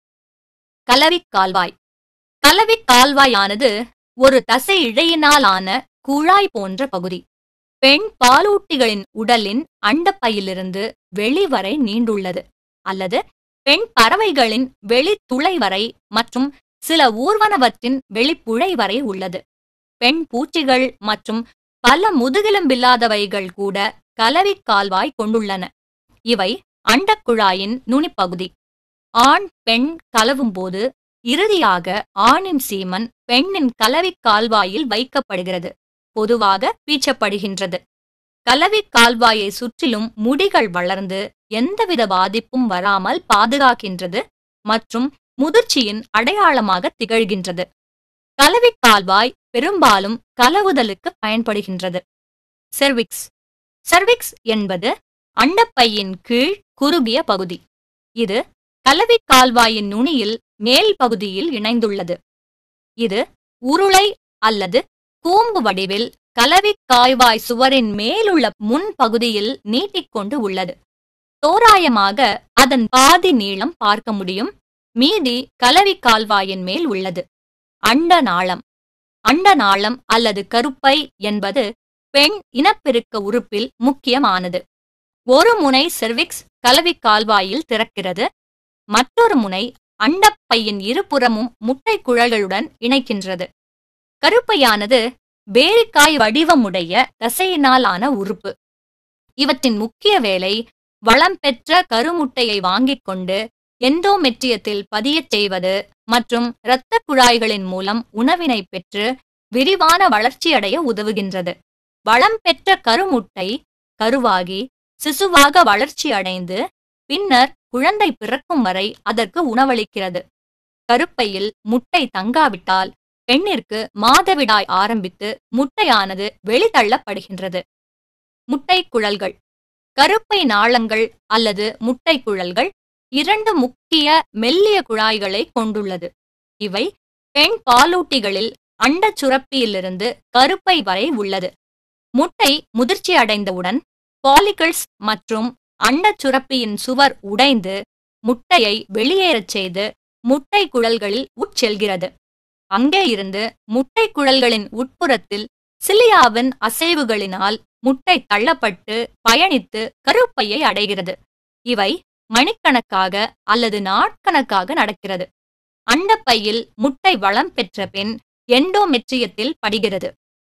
கலவி கால்வாய் கலவி கால்வாயானது ஒரு தசை இழையினாலான குழாய் போன்ற பகுதி பெண் பாலூட்டிகளின் உடலின் அண்டப்பையிலிருந்து வெளிவரை நீண்டுள்ளது அல்லது பெண் பறவைகளின் வெளித்துளை வரை மற்றும் சில ஊர்வனவற்றின் வெளிப்புழை வரை உள்ளது பெண் பூச்சிகள் மற்றும் பல முதுகெலும்பில்லாதவைகள் கூட கலவி கால்வாய் கொண்டுள்ளன இவை அண்டக்குழாயின் நுனிப்பகுதி ஆண் பெண் கலவும் போது இறுதியாக ஆணின் சீமன் பெண்ணின் கலவி கால்வாயில் வைக்கப்படுகிறது பொதுவாக பீச்சப்படுகின்றது கலவி கால்வாயை சுற்றிலும் முடிகள் வளர்ந்து எந்தவித பாதிப்பும் வராமல் பாதுகாக்கின்றது மற்றும் முதிர்ச்சியின் அடையாளமாக திகழ்கின்றது கலவி கால்வாய் பெரும்பாலும் கலவுதலுக்கு பயன்படுகின்றது செர்விக்ஸ் செர்விக்ஸ் என்பது அண்டப்பையின் கீழ் குறுகிய பகுதி இது கலவி கால்வாயின் நுனியில் மேல் பகுதியில் இணைந்துள்ளது இது உருளை அல்லது கூம்பு வடிவில் கலவி காய்வாய் சுவரின் மேலுள்ள முன் பகுதியில் நீட்டிக்கொண்டு உள்ளது தோராயமாக அதன் பாதி நீளம் பார்க்க முடியும் மீதி கலவி கால்வாயின் மேல் உள்ளது அண்டநாளம் அண்டநாளம் அல்லது கருப்பை என்பது பெண் இனப்பெருக்க உறுப்பில் முக்கியமானது ஒரு முனை செர்விக்ஸ் கலவி கால்வாயில் திறக்கிறது மற்றொரு முனை அண்டப்பையின் இருபுறமும் முட்டை குழல்களுடன் இணைக்கின்றது கருப்பையானது பேரிக்காய் வடிவமுடைய தசையினாலான உறுப்பு இவற்றின் முக்கிய வேலை வளம் பெற்ற கருமுட்டையை வாங்கிக் கொண்டு எண்டோமெட்ரியத்தில் பதியச் செய்வது மற்றும் இரத்த குழாய்களின் மூலம் உணவினை பெற்று விரிவான வளர்ச்சியடைய உதவுகின்றது வளம் பெற்ற கருமுட்டை கருவாகி சிசுவாக வளர்ச்சி அடைந்து பின்னர் குழந்தை பிறக்கும் வரை அதற்கு உணவளிக்கிறது கருப்பையில் முட்டை தங்காவிட்டால் பெண்ணிற்கு மாதவிடாய் ஆரம்பித்து முட்டையானது வெளித்தள்ளப்படுகின்றது முட்டை குழல்கள் கருப்பை நாளங்கள் அல்லது முட்டை குழல்கள் இரண்டு முக்கிய மெல்லிய குழாய்களை கொண்டுள்ளது இவை பெண் பாலூட்டிகளில் அண்டச் சுரப்பியிலிருந்து கருப்பை வரை உள்ளது முட்டை முதிர்ச்சி அடைந்தவுடன் பாலிகல்ஸ் மற்றும் அண்டச் சுரப்பியின் சுவர் உடைந்து முட்டையை வெளியேறச் செய்து முட்டை குழல்களில் உட்செல்கிறது அங்கே இருந்து முட்டை குழல்களின் உட்புறத்தில் சிலியாவின் அசைவுகளினால் முட்டை தள்ளப்பட்டு பயணித்து கருப்பையை அடைகிறது இவை மணிக்கணக்காக அல்லது நாட்கணக்காக நடக்கிறது அண்டப்பையில் முட்டை வளம் பெற்ற பின் எண்டோமெட்ரியத்தில் படிகிறது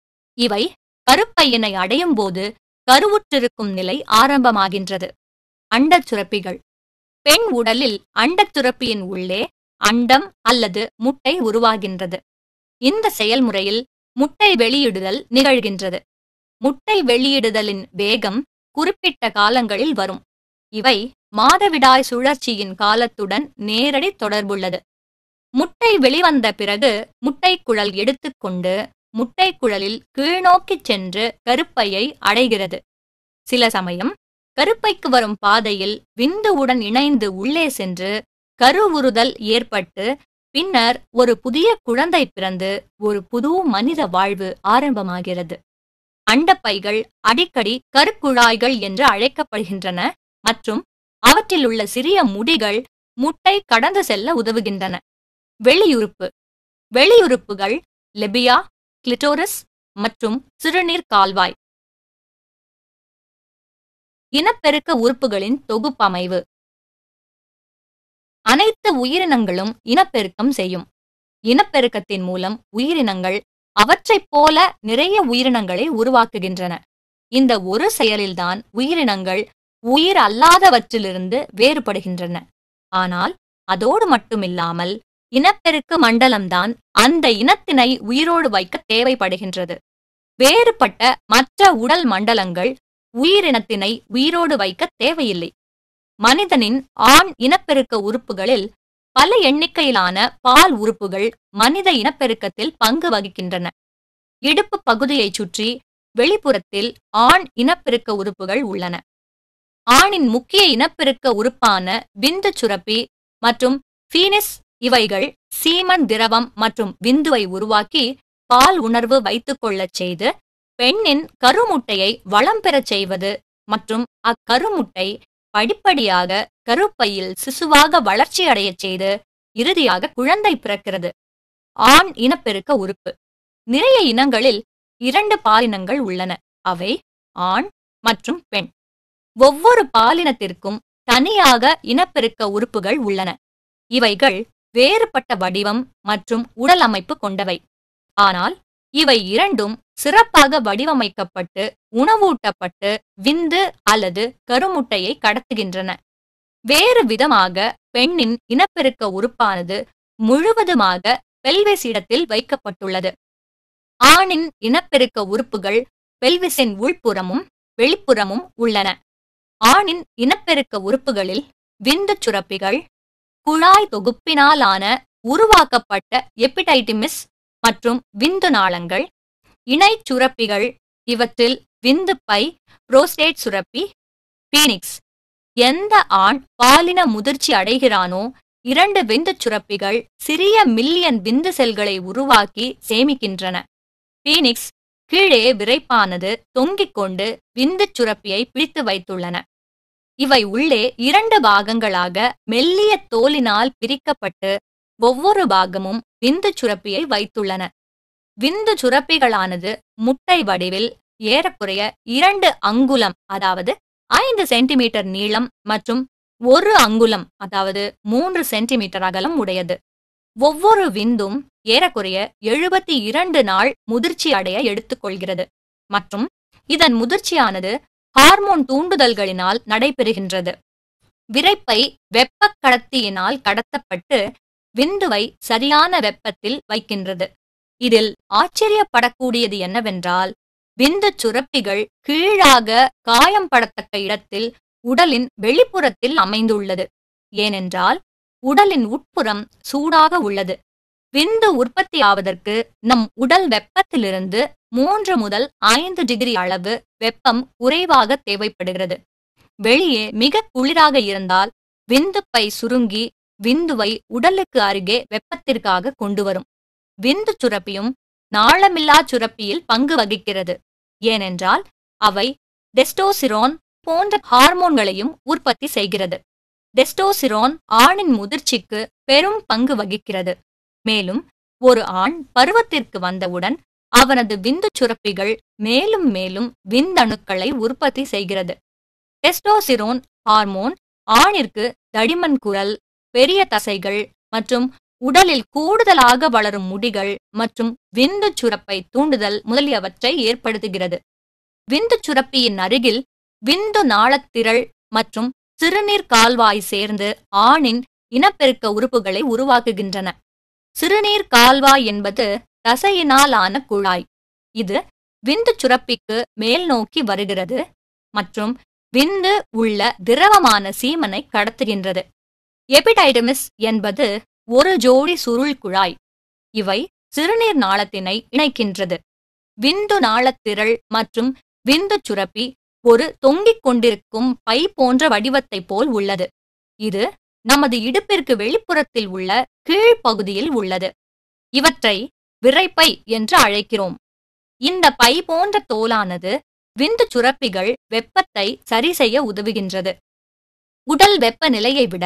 இவை கருப்பையினை அடையும் போது கருவுற்றிருக்கும் நிலை ஆரம்பமாகின்றது அண்டச் சுரப்பிகள் பெண் உடலில் அண்டச் சுரப்பியின் உள்ளே அண்டம் அல்லது முட்டை உருவாகின்றது இந்த செயல்முறையில் முட்டை வெளியிடுதல் நிகழ்கின்றது முட்டை வெளியிடுதலின் வேகம் குறிப்பிட்ட காலங்களில் வரும் இவை மாதவிடாய் சுழற்சியின் காலத்துடன் நேரடி தொடர்புள்ளது முட்டை வெளிவந்த பிறகு முட்டைக்குழல் எடுத்துக்கொண்டு முட்டைக்குழலில் கீழ்நோக்கிச் சென்று கருப்பையை அடைகிறது சில சமயம் கருப்பைக்கு வரும் பாதையில் விந்துவுடன் இணைந்து உள்ளே சென்று கருவுறுதல் ஏற்பட்டு பின்னர் ஒரு புதிய குழந்தை பிறந்து ஒரு புது மனித வாழ்வு ஆரம்பமாகிறது அண்டப்பைகள் அடிக்கடி கருக்குழாய்கள் என்று அழைக்கப்படுகின்றன மற்றும் அவற்றில் உள்ள சிறிய முடிகள் முட்டை கடந்து செல்ல உதவுகின்றன வெளியுறுப்பு வெளியுறுப்புகள் லெபியா கிளிட்டோரஸ் மற்றும் சிறுநீர் கால்வாய் இனப்பெருக்க உறுப்புகளின் தொகுப்பமைவு அனைத்து உயிரினங்களும் இனப்பெருக்கம் செய்யும் இனப்பெருக்கத்தின் மூலம் உயிரினங்கள் அவற்றைப் போல நிறைய உயிரினங்களை உருவாக்குகின்றன இந்த ஒரு செயலில்தான் உயிரினங்கள் உயிர் அல்லாதவற்றிலிருந்து வேறுபடுகின்றன ஆனால் அதோடு மட்டுமில்லாமல் இனப்பெருக்க மண்டலம்தான் அந்த இனத்தினை உயிரோடு வைக்க தேவைப்படுகின்றது வேறுபட்ட மற்ற உடல் மண்டலங்கள் உயிரினத்தினை உயிரோடு வைக்க தேவையில்லை மனிதனின் ஆண் இனப்பெருக்க உறுப்புகளில் பல எண்ணிக்கையிலான பால் உறுப்புகள் மனித இனப்பெருக்கத்தில் பங்கு வகிக்கின்றன இடுப்பு பகுதியைச் சுற்றி வெளிப்புறத்தில் ஆண் இனப்பெருக்க உறுப்புகள் உள்ளன ஆணின் முக்கிய இனப்பெருக்க உறுப்பான விந்து சுரப்பி மற்றும் ஃபீனிஸ் இவைகள் சீமன் திரவம் மற்றும் விந்துவை உருவாக்கி பால் உணர்வு வைத்துக் கொள்ளச் செய்து பெண்ணின் கருமுட்டையை வளம் பெறச் செய்வது மற்றும் அக்கருமுட்டை படிப்படியாக கருப்பையில் சிசுவாக வளர்ச்சி அடையச் செய்து இறுதியாக குழந்தை பிறக்கிறது ஆண் இனப்பெருக்க உறுப்பு நிறைய இனங்களில் இரண்டு பாலினங்கள் உள்ளன அவை ஆண் மற்றும் பெண் ஒவ்வொரு பாலினத்திற்கும் தனியாக இனப்பெருக்க உறுப்புகள் உள்ளன இவைகள் வேறுபட்ட வடிவம் மற்றும் உடல் அமைப்பு கொண்டவை ஆனால் இவை இரண்டும் சிறப்பாக வடிவமைக்கப்பட்டு உணவூட்டப்பட்டு விந்து அல்லது கருமுட்டையை கடத்துகின்றன வேறு விதமாக பெண்ணின் இனப்பெருக்க உறுப்பானது முழுவதுமாக பெல்விஸ் இடத்தில் வைக்கப்பட்டுள்ளது ஆணின் இனப்பெருக்க உறுப்புகள் பெல்விஸின் உள்புறமும் வெளிப்புறமும் உள்ளன ஆணின் இனப்பெருக்க உறுப்புகளில் விந்து சுரப்பிகள் குழாய் தொகுப்பினாலான உருவாக்கப்பட்ட எபிடைட்டிமிஸ் மற்றும் விந்து நாளங்கள் இணைச் சுரப்பிகள் இவற்றில் விந்து பை புரோஸ்டேட் சுரப்பி பீனிக்ஸ் எந்த ஆண் பாலின முதிர்ச்சி அடைகிறானோ இரண்டு விந்து சுரப்பிகள் சிறிய மில்லியன் விந்து செல்களை உருவாக்கி சேமிக்கின்றன பீனிக்ஸ் கீழே விரைப்பானது தொங்கிக் கொண்டு விந்து சுரப்பியை பிடித்து வைத்துள்ளன இவை உள்ளே இரண்டு பாகங்களாக மெல்லிய தோலினால் பிரிக்கப்பட்டு ஒவ்வொரு பாகமும் விந்து சுரப்பியை வைத்துள்ளன விந்து சுரப்பிகளானது முட்டை வடிவில் ஏறக்குறைய இரண்டு அங்குலம் அதாவது ஐந்து சென்டிமீட்டர் நீளம் மற்றும் ஒரு அங்குலம் அதாவது மூன்று சென்டிமீட்டர் அகலம் உடையது ஒவ்வொரு விந்தும் ஏறக்குறைய எழுபத்தி இரண்டு நாள் முதிர்ச்சி அடைய எடுத்துக்கொள்கிறது மற்றும் இதன் முதிர்ச்சியானது ஹார்மோன் தூண்டுதல்களினால் நடைபெறுகின்றது விரைப்பை வெப்ப கடத்தியினால் கடத்தப்பட்டு விந்துவை சரியான வெப்பத்தில் வைக்கின்றது இதில் ஆச்சரியப்படக்கூடியது என்னவென்றால் விந்து சுரப்பிகள் கீழாக காயம் படத்தக்க இடத்தில் உடலின் வெளிப்புறத்தில் அமைந்துள்ளது ஏனென்றால் உடலின் உட்புறம் சூடாக உள்ளது விந்து உற்பத்தியாவதற்கு நம் உடல் வெப்பத்திலிருந்து மூன்று முதல் ஐந்து டிகிரி அளவு வெப்பம் குறைவாக தேவைப்படுகிறது வெளியே மிக குளிராக இருந்தால் விந்து பை சுருங்கி விந்துவை உடலுக்கு அருகே வெப்பத்திற்காக கொண்டு வரும் விந்து சுரப்பியும் நாளமில்லா சுரப்பியில் பங்கு வகிக்கிறது ஏனென்றால் அவை டெஸ்டோசிரோன் போன்ற ஹார்மோன்களையும் உற்பத்தி செய்கிறது டெஸ்டோசிரோன் ஆணின் முதிர்ச்சிக்கு பெரும் பங்கு வகிக்கிறது மேலும் ஒரு ஆண் பருவத்திற்கு வந்தவுடன் அவனது விந்து சுரப்பிகள் மேலும் மேலும் விந்தணுக்களை உற்பத்தி செய்கிறது டெஸ்டோசிரோன் ஹார்மோன் ஆணிற்கு தடிமன் குரல் பெரிய தசைகள் மற்றும் உடலில் கூடுதலாக வளரும் முடிகள் மற்றும் விந்து சுரப்பை தூண்டுதல் முதலியவற்றை ஏற்படுத்துகிறது விந்து சுரப்பியின் அருகில் விந்து நாளத்திரள் மற்றும் சிறுநீர் கால்வாய் சேர்ந்து ஆணின் இனப்பெருக்க உறுப்புகளை உருவாக்குகின்றன சிறுநீர் கால்வாய் என்பது தசையினால் ஆன குழாய் இது விந்து சுரப்பிக்கு மேல் நோக்கி வருகிறது மற்றும் விந்து உள்ள திரவமான சீமனை கடத்துகின்றது எபிடைடமிஸ் என்பது ஒரு ஜோடி சுருள் குழாய் இவை சிறுநீர் நாளத்தினை இணைக்கின்றது விந்து நாளத்திரள் மற்றும் விந்து சுரப்பி ஒரு தொங்கிக் கொண்டிருக்கும் பை போன்ற வடிவத்தைப் போல் உள்ளது இது நமது இடுப்பிற்கு வெளிப்புறத்தில் உள்ள கீழ்ப்பகுதியில் உள்ளது இவற்றை விரைப்பை என்று அழைக்கிறோம் இந்த பை போன்ற தோலானது விந்து சுரப்பிகள் வெப்பத்தை சரி செய்ய உதவுகின்றது உடல் வெப்பநிலையை விட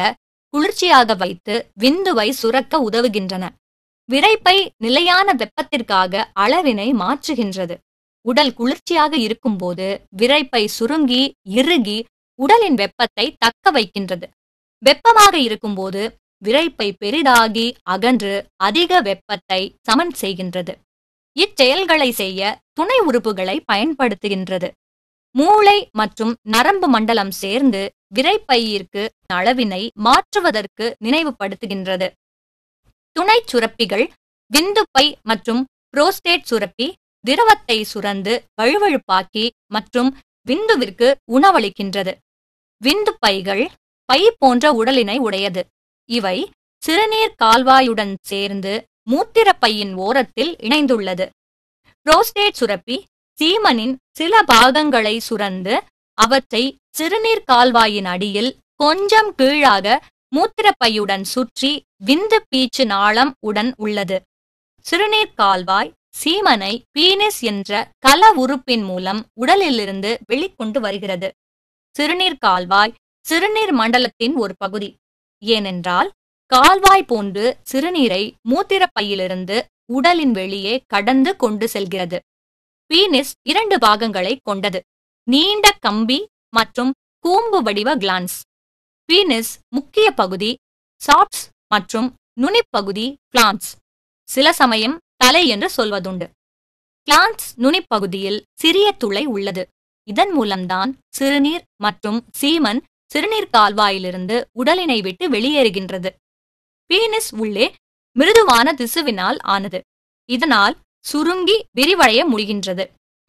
குளிர்ச்சியாக வைத்து விந்துவை சுரக்க உதவுகின்றன விரைப்பை நிலையான வெப்பத்திற்காக அளவினை மாற்றுகின்றது உடல் குளிர்ச்சியாக இருக்கும்போது விரைப்பை சுருங்கி இறுகி உடலின் வெப்பத்தை தக்க வைக்கின்றது வெப்பமாக இருக்கும்போது விரைப்பை பெரிதாகி அகன்று அதிக வெப்பத்தை சமன் செய்கின்றது இச்செயல்களை செய்ய துணை உறுப்புகளை பயன்படுத்துகின்றது மூளை மற்றும் நரம்பு மண்டலம் சேர்ந்து விரைப்பையிற்கு அளவினை மாற்றுவதற்கு நினைவுபடுத்துகின்றது துணை சுரப்பிகள் விந்துப்பை மற்றும் புரோஸ்டேட் சுரப்பி திரவத்தை சுரந்து வழுவழுப்பாக்கி மற்றும் விந்துவிற்கு உணவளிக்கின்றது விந்து பைகள் பை போன்ற உடலினை உடையது இவை சிறுநீர் கால்வாயுடன் சேர்ந்து மூத்திரப்பையின் ஓரத்தில் இணைந்துள்ளது புரோஸ்டேட் சுரப்பி சீமனின் சில பாகங்களை சுரந்து அவற்றை சிறுநீர் கால்வாயின் அடியில் கொஞ்சம் கீழாக மூத்திரப்பையுடன் சுற்றி விந்து பீச்சு நாளம் உடன் உள்ளது சிறுநீர் கால்வாய் சீமனை பீனிஸ் என்ற கல உறுப்பின் மூலம் உடலிலிருந்து வெளிக்கொண்டு வருகிறது சிறுநீர் கால்வாய் சிறுநீர் மண்டலத்தின் ஒரு பகுதி ஏனென்றால் கால்வாய் போன்று சிறுநீரை மூத்திரப்பையிலிருந்து உடலின் வெளியே கடந்து கொண்டு செல்கிறது பீனிஸ் இரண்டு பாகங்களை கொண்டது நீண்ட கம்பி மற்றும் கூம்பு வடிவ கிளான்ஸ் பீனிஸ் முக்கிய பகுதி சாப்ஸ் மற்றும் நுனிப்பகுதி பிளான்ஸ் சில சமயம் தலை என்று சொல்வதுண்டு கிளான்ஸ் நுனிப்பகுதியில் சிறிய துளை உள்ளது இதன் மூலம்தான் சிறுநீர் மற்றும் சீமன் சிறுநீர் கால்வாயிலிருந்து உடலினை விட்டு வெளியேறுகின்றது பீனிஸ் உள்ளே மிருதுவான திசுவினால் ஆனது இதனால் சுருங்கி விரிவடைய முடிகின்றது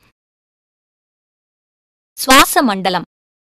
சுவாச மண்டலம்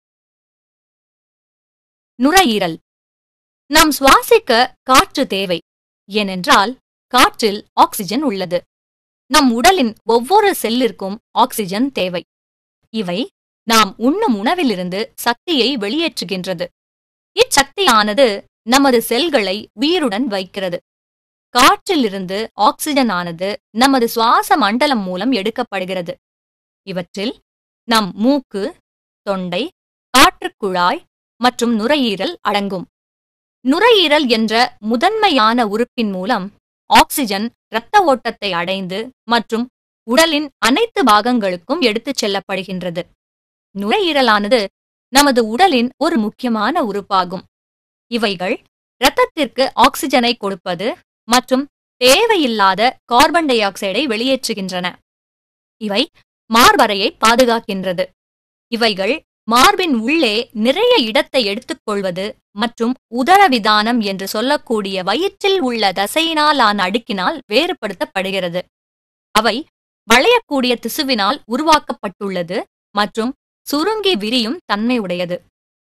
நுரையீரல் நாம் சுவாசிக்க காற்று தேவை ஏனென்றால் காற்றில் ஆக்சிஜன் உள்ளது நம் உடலின் ஒவ்வொரு செல்லிற்கும் ஆக்சிஜன் தேவை இவை நாம் உண்ணும் உணவிலிருந்து சக்தியை வெளியேற்றுகின்றது இச்சக்தியானது நமது செல்களை உயிருடன் வைக்கிறது காற்றிலிருந்து ஆக்சிஜன் ஆனது நமது சுவாச மண்டலம் மூலம் எடுக்கப்படுகிறது இவற்றில் நம் மூக்கு தொண்டை காற்றுக்குழாய் மற்றும் நுரையீரல் அடங்கும் நுரையீரல் என்ற முதன்மையான உறுப்பின் மூலம் ஆக்சிஜன் இரத்த ஓட்டத்தை அடைந்து மற்றும் உடலின் அனைத்து பாகங்களுக்கும் எடுத்துச் செல்லப்படுகின்றது நுரையீரலானது நமது உடலின் ஒரு முக்கியமான உறுப்பாகும் இவைகள் இரத்தத்திற்கு ஆக்சிஜனை கொடுப்பது மற்றும் தேவையில்லாத கார்பன் டை ஆக்சைடை வெளியேற்றுகின்றன இவை மார்பறையை பாதுகாக்கின்றது இவைகள் மார்பின் உள்ளே நிறைய இடத்தை எடுத்துக்கொள்வது மற்றும் உதரவிதானம் என்று சொல்லக்கூடிய வயிற்றில் உள்ள தசையினால் ஆன அடுக்கினால் வேறுபடுத்தப்படுகிறது அவை வளையக்கூடிய திசுவினால் உருவாக்கப்பட்டுள்ளது மற்றும் சுருங்கி விரியும் தன்மை உடையது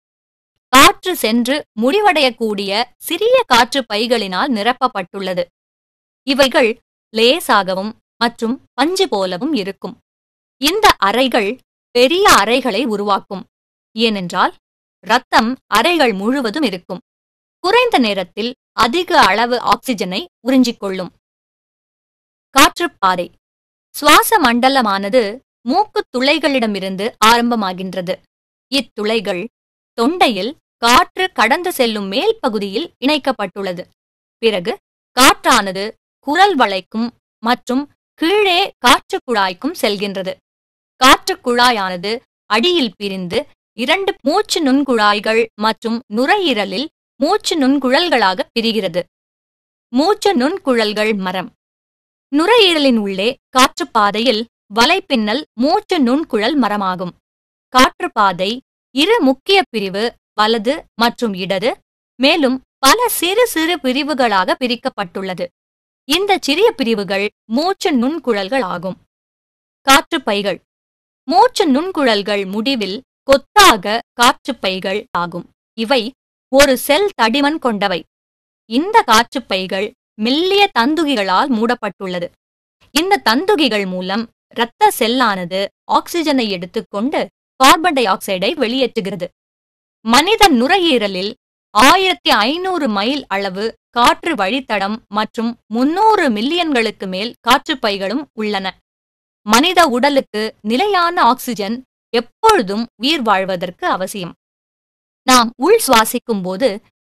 காற்று சென்று முடிவடையக்கூடிய சிறிய காற்று பைகளினால் நிரப்பப்பட்டுள்ளது இவைகள் லேசாகவும் மற்றும் பஞ்சு போலவும் இருக்கும் இந்த அறைகள் பெரிய அறைகளை உருவாக்கும் ஏனென்றால் இரத்தம் அறைகள் முழுவதும் இருக்கும் குறைந்த நேரத்தில் அதிக அளவு ஆக்சிஜனை உறிஞ்சிக் கொள்ளும் காற்றுப்பாதை சுவாச மண்டலமானது மூக்கு துளைகளிடமிருந்து ஆரம்பமாகின்றது இத்துளைகள் தொண்டையில் காற்று கடந்து செல்லும் மேல் பகுதியில் இணைக்கப்பட்டுள்ளது பிறகு காற்றானது குரல் வளைக்கும் மற்றும் கீழே காற்று குழாய்க்கும் செல்கின்றது காற்று குழாயானது அடியில் பிரிந்து இரண்டு மூச்சு நுண்குழாய்கள் மற்றும் நுரையீரலில் மூச்சு நுண்குழல்களாக பிரிகிறது மூச்சு நுண்குழல்கள் மரம் நுரையீரலின் உள்ளே காற்றுப்பாதையில் வலைப்பின்னல் மூச்சு நுண்குழல் மரமாகும் காற்றுப்பாதை இரு முக்கிய பிரிவு வலது மற்றும் இடது மேலும் பல சிறு சிறு பிரிவுகளாக பிரிக்கப்பட்டுள்ளது இந்த சிறிய பிரிவுகள் மூச்சு நுண்குழல்கள் ஆகும் காற்றுப்பைகள் மூச்சு நுண்குழல்கள் முடிவில் கொத்தாக காற்றுப்பைகள் ஆகும் இவை ஒரு செல் தடிமன் கொண்டவை இந்த காற்றுப்பைகள் மெல்லிய தந்துகிகளால் மூடப்பட்டுள்ளது இந்த தந்துகிகள் மூலம் இரத்த செல்லானது ஆக்சிஜனை எடுத்துக்கொண்டு கார்பன் டை ஆக்சைடை வெளியேற்றுகிறது மனித நுரையீரலில் ஆயிரத்தி ஐநூறு மைல் அளவு காற்று வழித்தடம் மற்றும் முன்னூறு மில்லியன்களுக்கு மேல் காற்றுப்பைகளும் உள்ளன மனித உடலுக்கு நிலையான ஆக்சிஜன் எப்பொழுதும் உயிர் வாழ்வதற்கு அவசியம் நாம் உள் சுவாசிக்கும் போது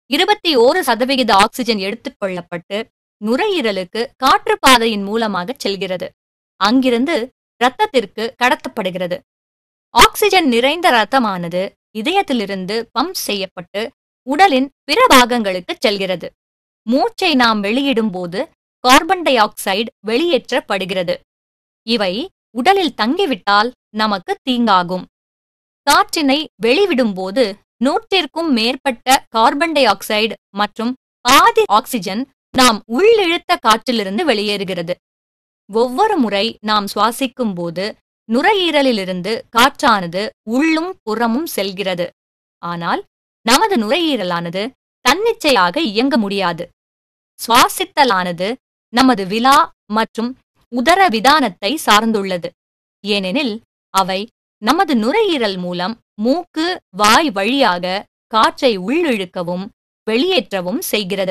இருபத்தி ஓரு சதவிகித ஆக்சிஜன் எடுத்துக் கொள்ளப்பட்டு நுரையீரலுக்கு காற்றுப்பாதையின் மூலமாக செல்கிறது அங்கிருந்து இரத்தத்திற்கு கடத்தப்படுகிறது ஆக்சிஜன் நிறைந்த இரத்தமானது இதயத்திலிருந்து பம்ப் செய்யப்பட்டு உடலின் பிற பாகங்களுக்கு செல்கிறது மூச்சை நாம் வெளியிடும் போது கார்பன் டை ஆக்சைடு வெளியேற்றப்படுகிறது இவை உடலில் தங்கிவிட்டால் நமக்கு தீங்காகும் காற்றினை வெளிவிடும்போது நூற்றிற்கும் மேற்பட்ட கார்பன் டை ஆக்சைடு மற்றும் பாதி ஆக்சிஜன் நாம் உள்ளிழுத்த காற்றிலிருந்து வெளியேறுகிறது ஒவ்வொரு முறை நாம் சுவாசிக்கும் போது நுரையீரலிலிருந்து காற்றானது உள்ளும் புறமும் செல்கிறது ஆனால் நமது நுரையீரலானது தன்னிச்சையாக இயங்க முடியாது சுவாசித்தலானது நமது விலா மற்றும் உதர விதானத்தை சார்ந்துள்ளது ஏனெனில் அவை நமது நுரையீரல் மூலம் மூக்கு வாய் வழியாக காற்றை உள்ளிழுக்கவும் வெளியேற்றவும் செய்கிறது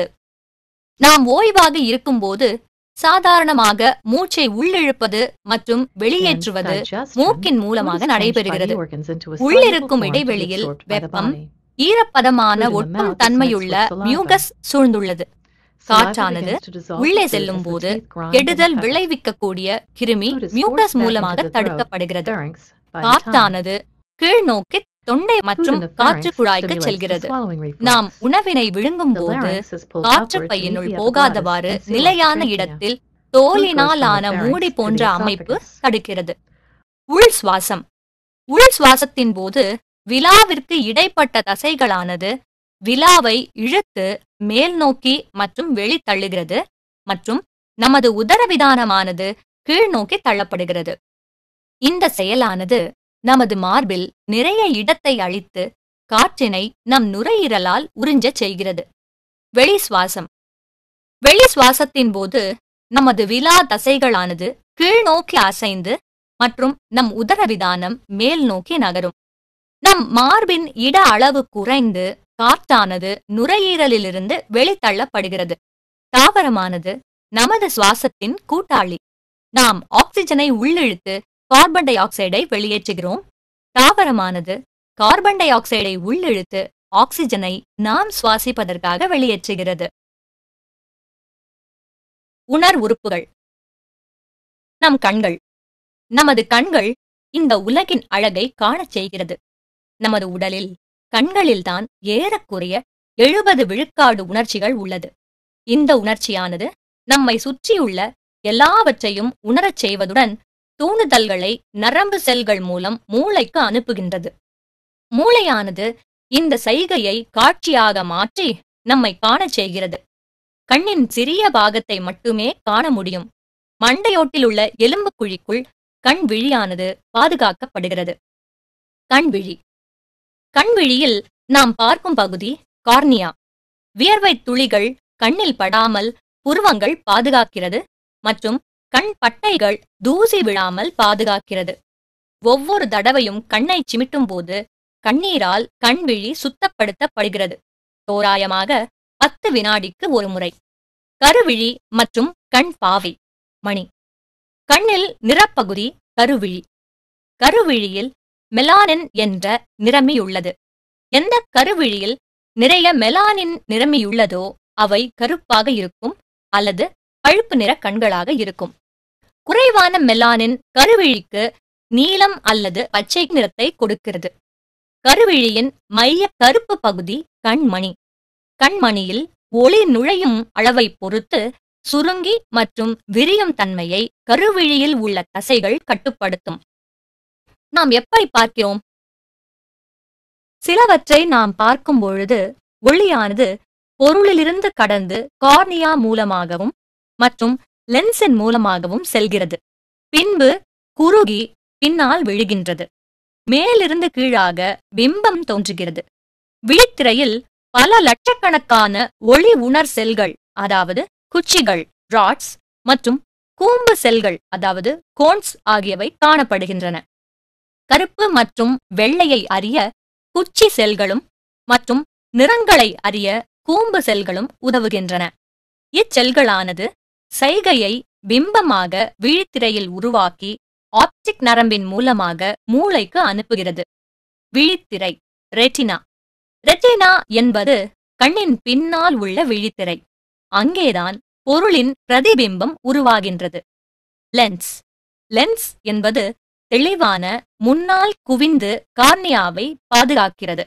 நாம் ஓய்வாக இருக்கும்போது சாதாரணமாக மூச்சை உள்ளிழுப்பது மற்றும் வெளியேற்றுவது மூக்கின் மூலமாக நடைபெறுகிறது உள்ளிருக்கும் இடைவெளியில் வெப்பம் ஈரப்பதமான ஒட்டும் தன்மையுள்ள மியூகஸ் சூழ்ந்துள்ளது காற்றானது உள்ளே செல்லும் போது கெடுதல் விளைவிக்கக்கூடிய கிருமி மியூகஸ் மூலமாக தடுக்கப்படுகிறது காற்றானது கீழ் நோக்கி தொண்டை மற்றும் காற்று குழாய்க்கு செல்கிறது நாம் உணவினை விழுங்கும் போது காற்று பையினுள் போகாதவாறு நிலையான இடத்தில் தோலினால் ஆன மூடி போன்ற அமைப்பு தடுக்கிறது உள் சுவாசம் உள் சுவாசத்தின் போது விழாவிற்கு இடைப்பட்ட தசைகளானது விழாவை இழுத்து மேல் நோக்கி மற்றும் வெளி தள்ளுகிறது மற்றும் நமது உதரவிதானமானது கீழ் நோக்கி தள்ளப்படுகிறது இந்த செயலானது நமது மார்பில் நிறைய இடத்தை அளித்து காற்றினை நம் நுரையீரலால் உறிஞ்சச் செய்கிறது வெளி சுவாசம் வெளி சுவாசத்தின் போது நமது விலா தசைகளானது கீழ் நோக்கி அசைந்து மற்றும் நம் உதரவிதானம் மேல் நோக்கி நகரும் நம் மார்பின் இட அளவு குறைந்து காற்றானது நுரையீரலிலிருந்து வெளித்தள்ளப்படுகிறது தாவரமானது நமது சுவாசத்தின் கூட்டாளி நாம் ஆக்சிஜனை உள்ளிழுத்து கார்பன் டை ஆக்சைடை வெளியேற்றுகிறோம் தாவரமானது கார்பன் டை ஆக்சைடை உள்ளிழுத்து ஆக்சிஜனை நாம் சுவாசிப்பதற்காக வெளியேற்றுகிறது உணர் உறுப்புகள் நம் கண்கள் நமது கண்கள் இந்த உலகின் அழகை காணச் செய்கிறது நமது உடலில் கண்களில்தான் ஏறக்குறைய எழுபது விழுக்காடு உணர்ச்சிகள் உள்ளது இந்த உணர்ச்சியானது நம்மை சுற்றியுள்ள எல்லாவற்றையும் உணரச் செய்வதுடன் தூண்டுதல்களை நரம்பு செல்கள் மூலம் மூளைக்கு அனுப்புகின்றது மூளையானது இந்த சைகையை காட்சியாக மாற்றி நம்மை காணச் செய்கிறது கண்ணின் சிறிய பாகத்தை மட்டுமே காண முடியும் மண்டையோட்டில் உள்ள எலும்பு குழிக்குள் கண் விழியானது பாதுகாக்கப்படுகிறது கண்விழி கண்விழியில் நாம் பார்க்கும் பகுதி கார்னியா வியர்வை துளிகள் கண்ணில் படாமல் புருவங்கள் பாதுகாக்கிறது மற்றும் கண் பட்டைகள் தூசி விழாமல் பாதுகாக்கிறது ஒவ்வொரு தடவையும் கண்ணை சிமிட்டும் போது கண்ணீரால் கண்விழி சுத்தப்படுத்தப்படுகிறது தோராயமாக பத்து வினாடிக்கு ஒரு முறை கருவிழி மற்றும் கண் பாவை மணி கண்ணில் நிறப்பகுதி கருவிழி கருவிழியில் மெலானின் என்ற நிறமியுள்ளது எந்த கருவிழியில் நிறைய மெலானின் நிறமியுள்ளதோ அவை கருப்பாக இருக்கும் அல்லது பழுப்பு நிற கண்களாக இருக்கும் குறைவான மெலானின் கருவிழிக்கு நீலம் அல்லது பச்சை நிறத்தை கொடுக்கிறது கருவிழியின் மைய கருப்பு பகுதி கண்மணி கண்மணியில் ஒளி நுழையும் அளவை பொறுத்து சுருங்கி மற்றும் விரியும் தன்மையை கருவிழியில் உள்ள தசைகள் கட்டுப்படுத்தும் நாம் எப்படி பார்க்கிறோம் சிலவற்றை நாம் பார்க்கும் பொழுது ஒளியானது பொருளிலிருந்து கடந்து கார்னியா மூலமாகவும் மற்றும் லென்ஸின் மூலமாகவும் செல்கிறது பின்பு குறுகி பின்னால் விழுகின்றது மேலிருந்து கீழாக பிம்பம் தோன்றுகிறது விழித்திரையில் பல லட்சக்கணக்கான ஒளி உணர் செல்கள் அதாவது குச்சிகள் ராட்ஸ் மற்றும் கூம்பு செல்கள் அதாவது கோன்ஸ் ஆகியவை காணப்படுகின்றன கருப்பு மற்றும் வெள்ளையை அறிய குச்சி செல்களும் மற்றும் நிறங்களை அறிய கூம்பு செல்களும் உதவுகின்றன இச்செல்களானது சைகையை பிம்பமாக விழித்திரையில் உருவாக்கி ஆப்டிக் நரம்பின் மூலமாக மூளைக்கு அனுப்புகிறது விழித்திரை ரெட்டினா ரெட்டினா என்பது கண்ணின் பின்னால் உள்ள விழித்திரை அங்கேதான் பொருளின் பிரதிபிம்பம் உருவாகின்றது லென்ஸ் லென்ஸ் என்பது தெளிவான முன்னால் குவிந்து கார்னியாவை பாதுகாக்கிறது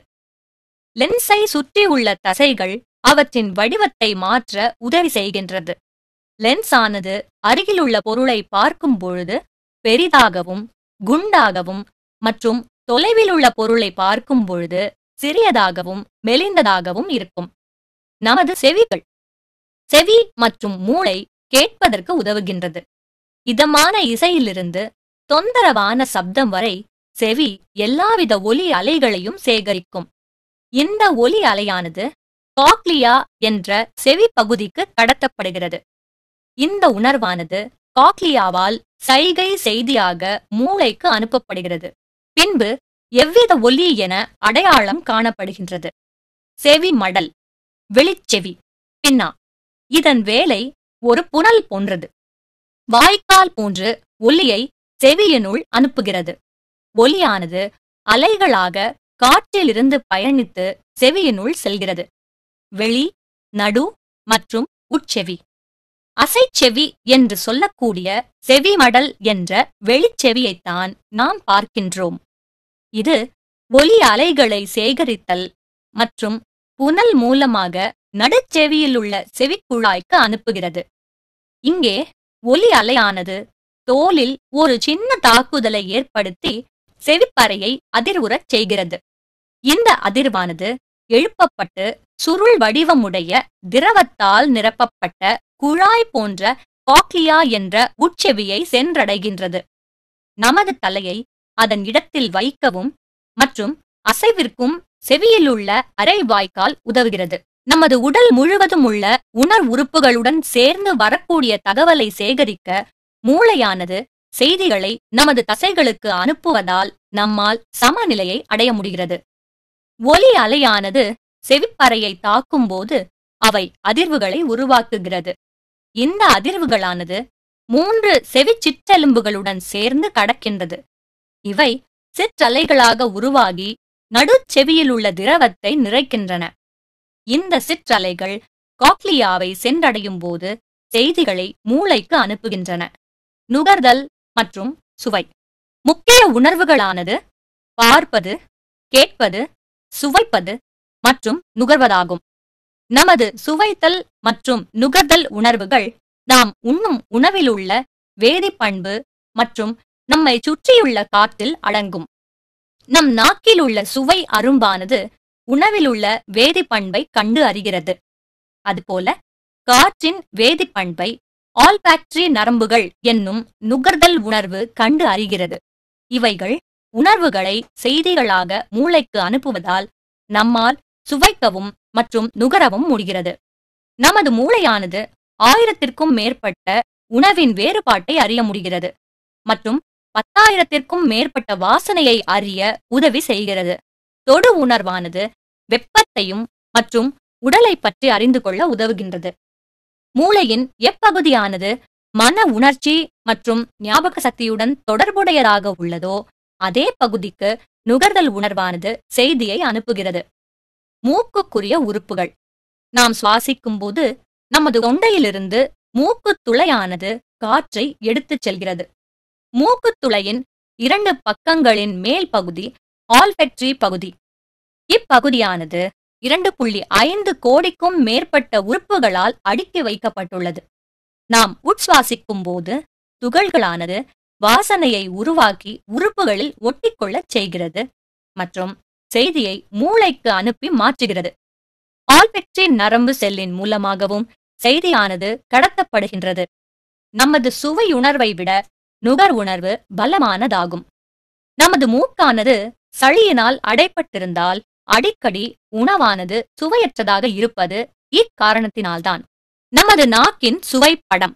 லென்ஸை சுற்றியுள்ள தசைகள் அவற்றின் வடிவத்தை மாற்ற உதவி செய்கின்றது லென்ஸ் ஆனது அருகிலுள்ள பொருளை பார்க்கும் பொழுது பெரிதாகவும் குண்டாகவும் மற்றும் தொலைவில் உள்ள பொருளை பார்க்கும் பொழுது சிறியதாகவும் மெலிந்ததாகவும் இருக்கும் நமது செவிகள் செவி மற்றும் மூளை கேட்பதற்கு உதவுகின்றது இதமான இசையிலிருந்து தொந்தரவான சப்தம் வரை செவி எல்லாவித ஒலி அலைகளையும் சேகரிக்கும் இந்த ஒலி அலையானது காக்லியா என்ற செவி பகுதிக்கு கடத்தப்படுகிறது இந்த உணர்வானது காக்லியாவால் சைகை செய்தியாக மூளைக்கு அனுப்பப்படுகிறது பின்பு எவ்வித ஒலி என அடையாளம் காணப்படுகின்றது செவி மடல் வெளிச்செவி பின்னா இதன் வேலை ஒரு புனல் போன்றது வாய்க்கால் போன்று ஒலியை செவியினுள் அனுப்புகிறது ஒலியானது அலைகளாக காற்றிலிருந்து பயணித்து செவியினுள் செல்கிறது வெளி நடு மற்றும் உட்செவி அசைச்செவி என்று சொல்லக்கூடிய செவிமடல் என்ற வெளிச்செவியைத்தான் நாம் பார்க்கின்றோம் இது ஒலி அலைகளை சேகரித்தல் மற்றும் புனல் மூலமாக நடுச்செவியில் உள்ள செவிக்குழாய்க்கு அனுப்புகிறது இங்கே ஒலி அலையானது தோலில் ஒரு சின்ன தாக்குதலை ஏற்படுத்தி செவிப்பறையை அதிர்வுறச் செய்கிறது இந்த அதிர்வானது எழுப்பப்பட்டு சுருள் வடிவமுடைய திரவத்தால் நிரப்பப்பட்ட குழாய் போன்ற காக்லியா என்ற உட்செவியை சென்றடைகின்றது நமது தலையை அதன் இடத்தில் வைக்கவும் மற்றும் அசைவிற்கும் செவியிலுள்ள அரைவாய்க்கால் உதவுகிறது நமது உடல் முழுவதும் உள்ள உணர் உறுப்புகளுடன் சேர்ந்து வரக்கூடிய தகவலை சேகரிக்க மூளையானது செய்திகளை நமது தசைகளுக்கு அனுப்புவதால் நம்மால் சமநிலையை அடைய முடிகிறது ஒலி அலையானது செவிப்பறையை தாக்கும்போது அவை அதிர்வுகளை உருவாக்குகிறது இந்த அதிர்வுகளானது மூன்று செவி சிற்றெலும்புகளுடன் சேர்ந்து கடக்கின்றது இவை சிற்றலைகளாக உருவாகி நடுச்செவியில் உள்ள திரவத்தை நிறைக்கின்றன இந்த சிற்றலைகள் காக்லியாவை சென்றடையும் போது செய்திகளை மூளைக்கு அனுப்புகின்றன நுகர்தல் மற்றும் சுவை முக்கிய உணர்வுகளானது பார்ப்பது கேட்பது சுவைப்பது மற்றும் நுகர்வதாகும் நமது சுவைத்தல் மற்றும் நுகர்தல் உணர்வுகள் நாம் உண்ணும் உணவில் உள்ள வேதிப்பண்பு மற்றும் நம்மை சுற்றியுள்ள காற்றில் அடங்கும் நம் நாக்கில் உள்ள சுவை அரும்பானது உணவில் உள்ள வேதிப்பண்பை கண்டு அறிகிறது அதுபோல காற்றின் வேதிப்பண்பை ஆல்பாக்டரி நரம்புகள் என்னும் நுகர்தல் உணர்வு கண்டு அறிகிறது இவைகள் உணர்வுகளை செய்திகளாக மூளைக்கு அனுப்புவதால் நம்மால் சுவைக்கவும் மற்றும் நுகரவும் முடிகிறது நமது மூளையானது ஆயிரத்திற்கும் மேற்பட்ட உணவின் வேறுபாட்டை அறிய முடிகிறது மற்றும் பத்தாயிரத்திற்கும் மேற்பட்ட வாசனையை அறிய உதவி செய்கிறது தொடு உணர்வானது வெப்பத்தையும் மற்றும் உடலை பற்றி அறிந்து கொள்ள உதவுகின்றது மூளையின் எப்பகுதியானது மன உணர்ச்சி மற்றும் ஞாபக சக்தியுடன் தொடர்புடையதாக உள்ளதோ அதே பகுதிக்கு நுகர்தல் உணர்வானது செய்தியை அனுப்புகிறது மூக்குக்குரிய உறுப்புகள் நாம் சுவாசிக்கும் போது நமது தொண்டையிலிருந்து மூக்குத் துளையானது காற்றை எடுத்துச் செல்கிறது மூக்குத் துளையின் இரண்டு பக்கங்களின் மேல் பகுதி ஆல்ஃபெக்டரி பகுதி இப்பகுதியானது இரண்டு புள்ளி ஐந்து கோடிக்கும் மேற்பட்ட உறுப்புகளால் அடுக்கி வைக்கப்பட்டுள்ளது நாம் உட்சுவாசிக்கும் போது துகள்களானது வாசனையை உருவாக்கி உறுப்புகளில் ஒட்டிக்கொள்ளச் செய்கிறது மற்றும் செய்தியை மூளைக்கு அனுப்பி மாற்றுகிறது ஆல்பெக்ட்ரி நரம்பு செல்லின் மூலமாகவும் செய்தியானது கடத்தப்படுகின்றது நமது சுவை உணர்வை விட நுகர் உணர்வு பலமானதாகும் நமது மூக்கானது சளியினால் அடைப்பட்டிருந்தால் அடிக்கடி உணவானது சுவையற்றதாக இருப்பது இக்காரணத்தினால்தான் நமது நாக்கின் சுவை படம்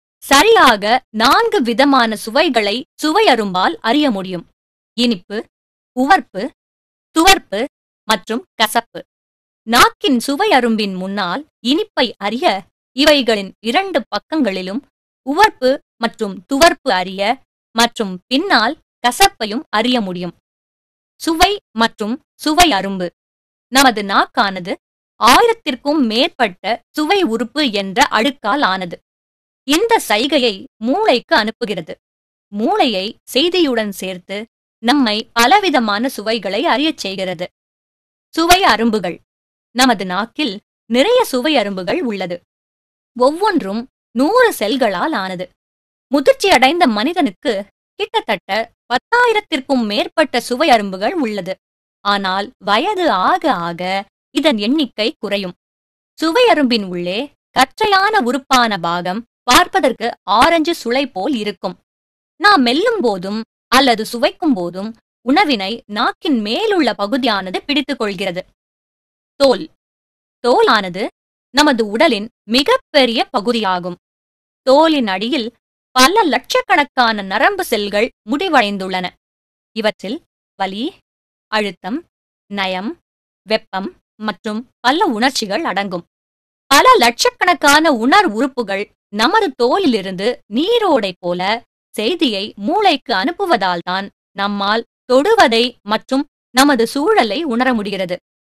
சரியாக நான்கு விதமான சுவைகளை சுவையரும்பால் அறிய முடியும் இனிப்பு உவர்ப்பு துவர்ப்பு மற்றும் கசப்பு நாக்கின் சுவை அரும்பின் முன்னால் இனிப்பை அறிய இவைகளின் இரண்டு பக்கங்களிலும் உவர்ப்பு மற்றும் துவர்ப்பு அறிய மற்றும் பின்னால் கசப்பையும் அறிய முடியும் சுவை மற்றும் சுவை அரும்பு நமது நாக்கானது ஆயிரத்திற்கும் மேற்பட்ட சுவை உறுப்பு என்ற அடுக்கால் ஆனது இந்த சைகையை மூளைக்கு அனுப்புகிறது மூளையை செய்தியுடன் சேர்த்து நம்மை பலவிதமான சுவைகளை அறியச் செய்கிறது சுவை அரும்புகள் நமது நாக்கில் நிறைய சுவை அரும்புகள் உள்ளது ஒவ்வொன்றும் நூறு செல்களால் ஆனது முதிர்ச்சி அடைந்த மனிதனுக்கு கிட்டத்தட்ட பத்தாயிரத்திற்கும் மேற்பட்ட சுவை அரும்புகள் உள்ளது ஆனால் வயது ஆக ஆக இதன் எண்ணிக்கை குறையும் சுவை அரும்பின் உள்ளே கற்றையான உறுப்பான பாகம் பார்ப்பதற்கு ஆரஞ்சு சுளை போல் இருக்கும் நாம் மெல்லும் போதும் அல்லது சுவைக்கும் போதும் உணவினை நாக்கின் மேலுள்ள பகுதியானது பிடித்துக் கொள்கிறது தோல் தோலானது நமது உடலின் மிகப்பெரிய பகுதியாகும் தோலின் அடியில் பல லட்சக்கணக்கான நரம்பு செல்கள் முடிவடைந்துள்ளன இவற்றில் வலி அழுத்தம் நயம் வெப்பம் மற்றும் பல உணர்ச்சிகள் அடங்கும் பல லட்சக்கணக்கான உணர் உறுப்புகள் நமது தோலிலிருந்து நீரோடை போல செய்தியை மூளைக்கு அனுப்புவதால் தான் நம்மால் தொடுவதை மற்றும் நமது சூழலை உணர முடிகிறது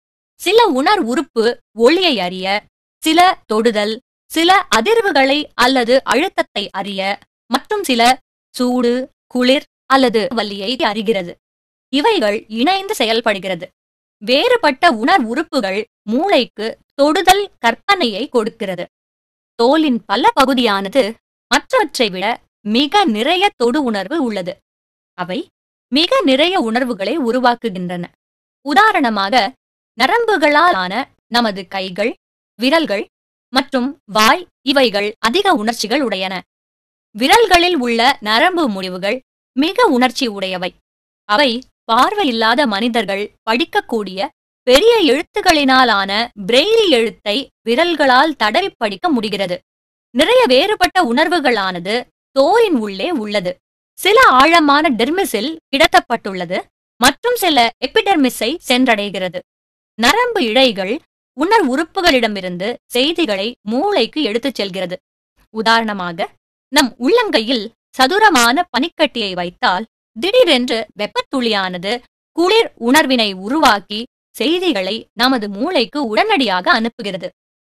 சில உணர் உறுப்பு ஒளியை அறிய சில தொடுதல் சில அதிர்வுகளை அல்லது அழுத்தத்தை அறிய மற்றும் சில சூடு குளிர் அல்லது வலியை அறிகிறது இவைகள் இணைந்து செயல்படுகிறது வேறுபட்ட உணர் உறுப்புகள் மூளைக்கு தொடுதல் கற்பனையை கொடுக்கிறது தோலின் பல பகுதியானது மற்றவற்றை விட மிக நிறைய தொடு உணர்வு உள்ளது அவை மிக நிறைய உணர்வுகளை உருவாக்குகின்றன உதாரணமாக நரம்புகளால் ஆன நமது கைகள் விரல்கள் மற்றும் வாய் இவைகள் அதிக உணர்ச்சிகள் உடையன விரல்களில் உள்ள நரம்பு முடிவுகள் மிக உணர்ச்சி உடையவை அவை பார்வையில்லாத மனிதர்கள் படிக்கக்கூடிய பெரிய எழுத்துகளினாலான பிரெய்லி எழுத்தை விரல்களால் தடவி படிக்க முடிகிறது நிறைய வேறுபட்ட உணர்வுகளானது தோலின் உள்ளே உள்ளது சில ஆழமான டெர்மிஸில் கிடத்தப்பட்டுள்ளது மற்றும் சில எபிடெர்மிஸை சென்றடைகிறது நரம்பு இழைகள் உணர் உறுப்புகளிடமிருந்து செய்திகளை மூளைக்கு எடுத்துச் செல்கிறது உதாரணமாக நம் உள்ளங்கையில் சதுரமான பனிக்கட்டியை வைத்தால் திடீரென்று வெப்பத்துளியானது குளிர் உணர்வினை உருவாக்கி செய்திகளை நமது மூளைக்கு உடனடியாக அனுப்புகிறது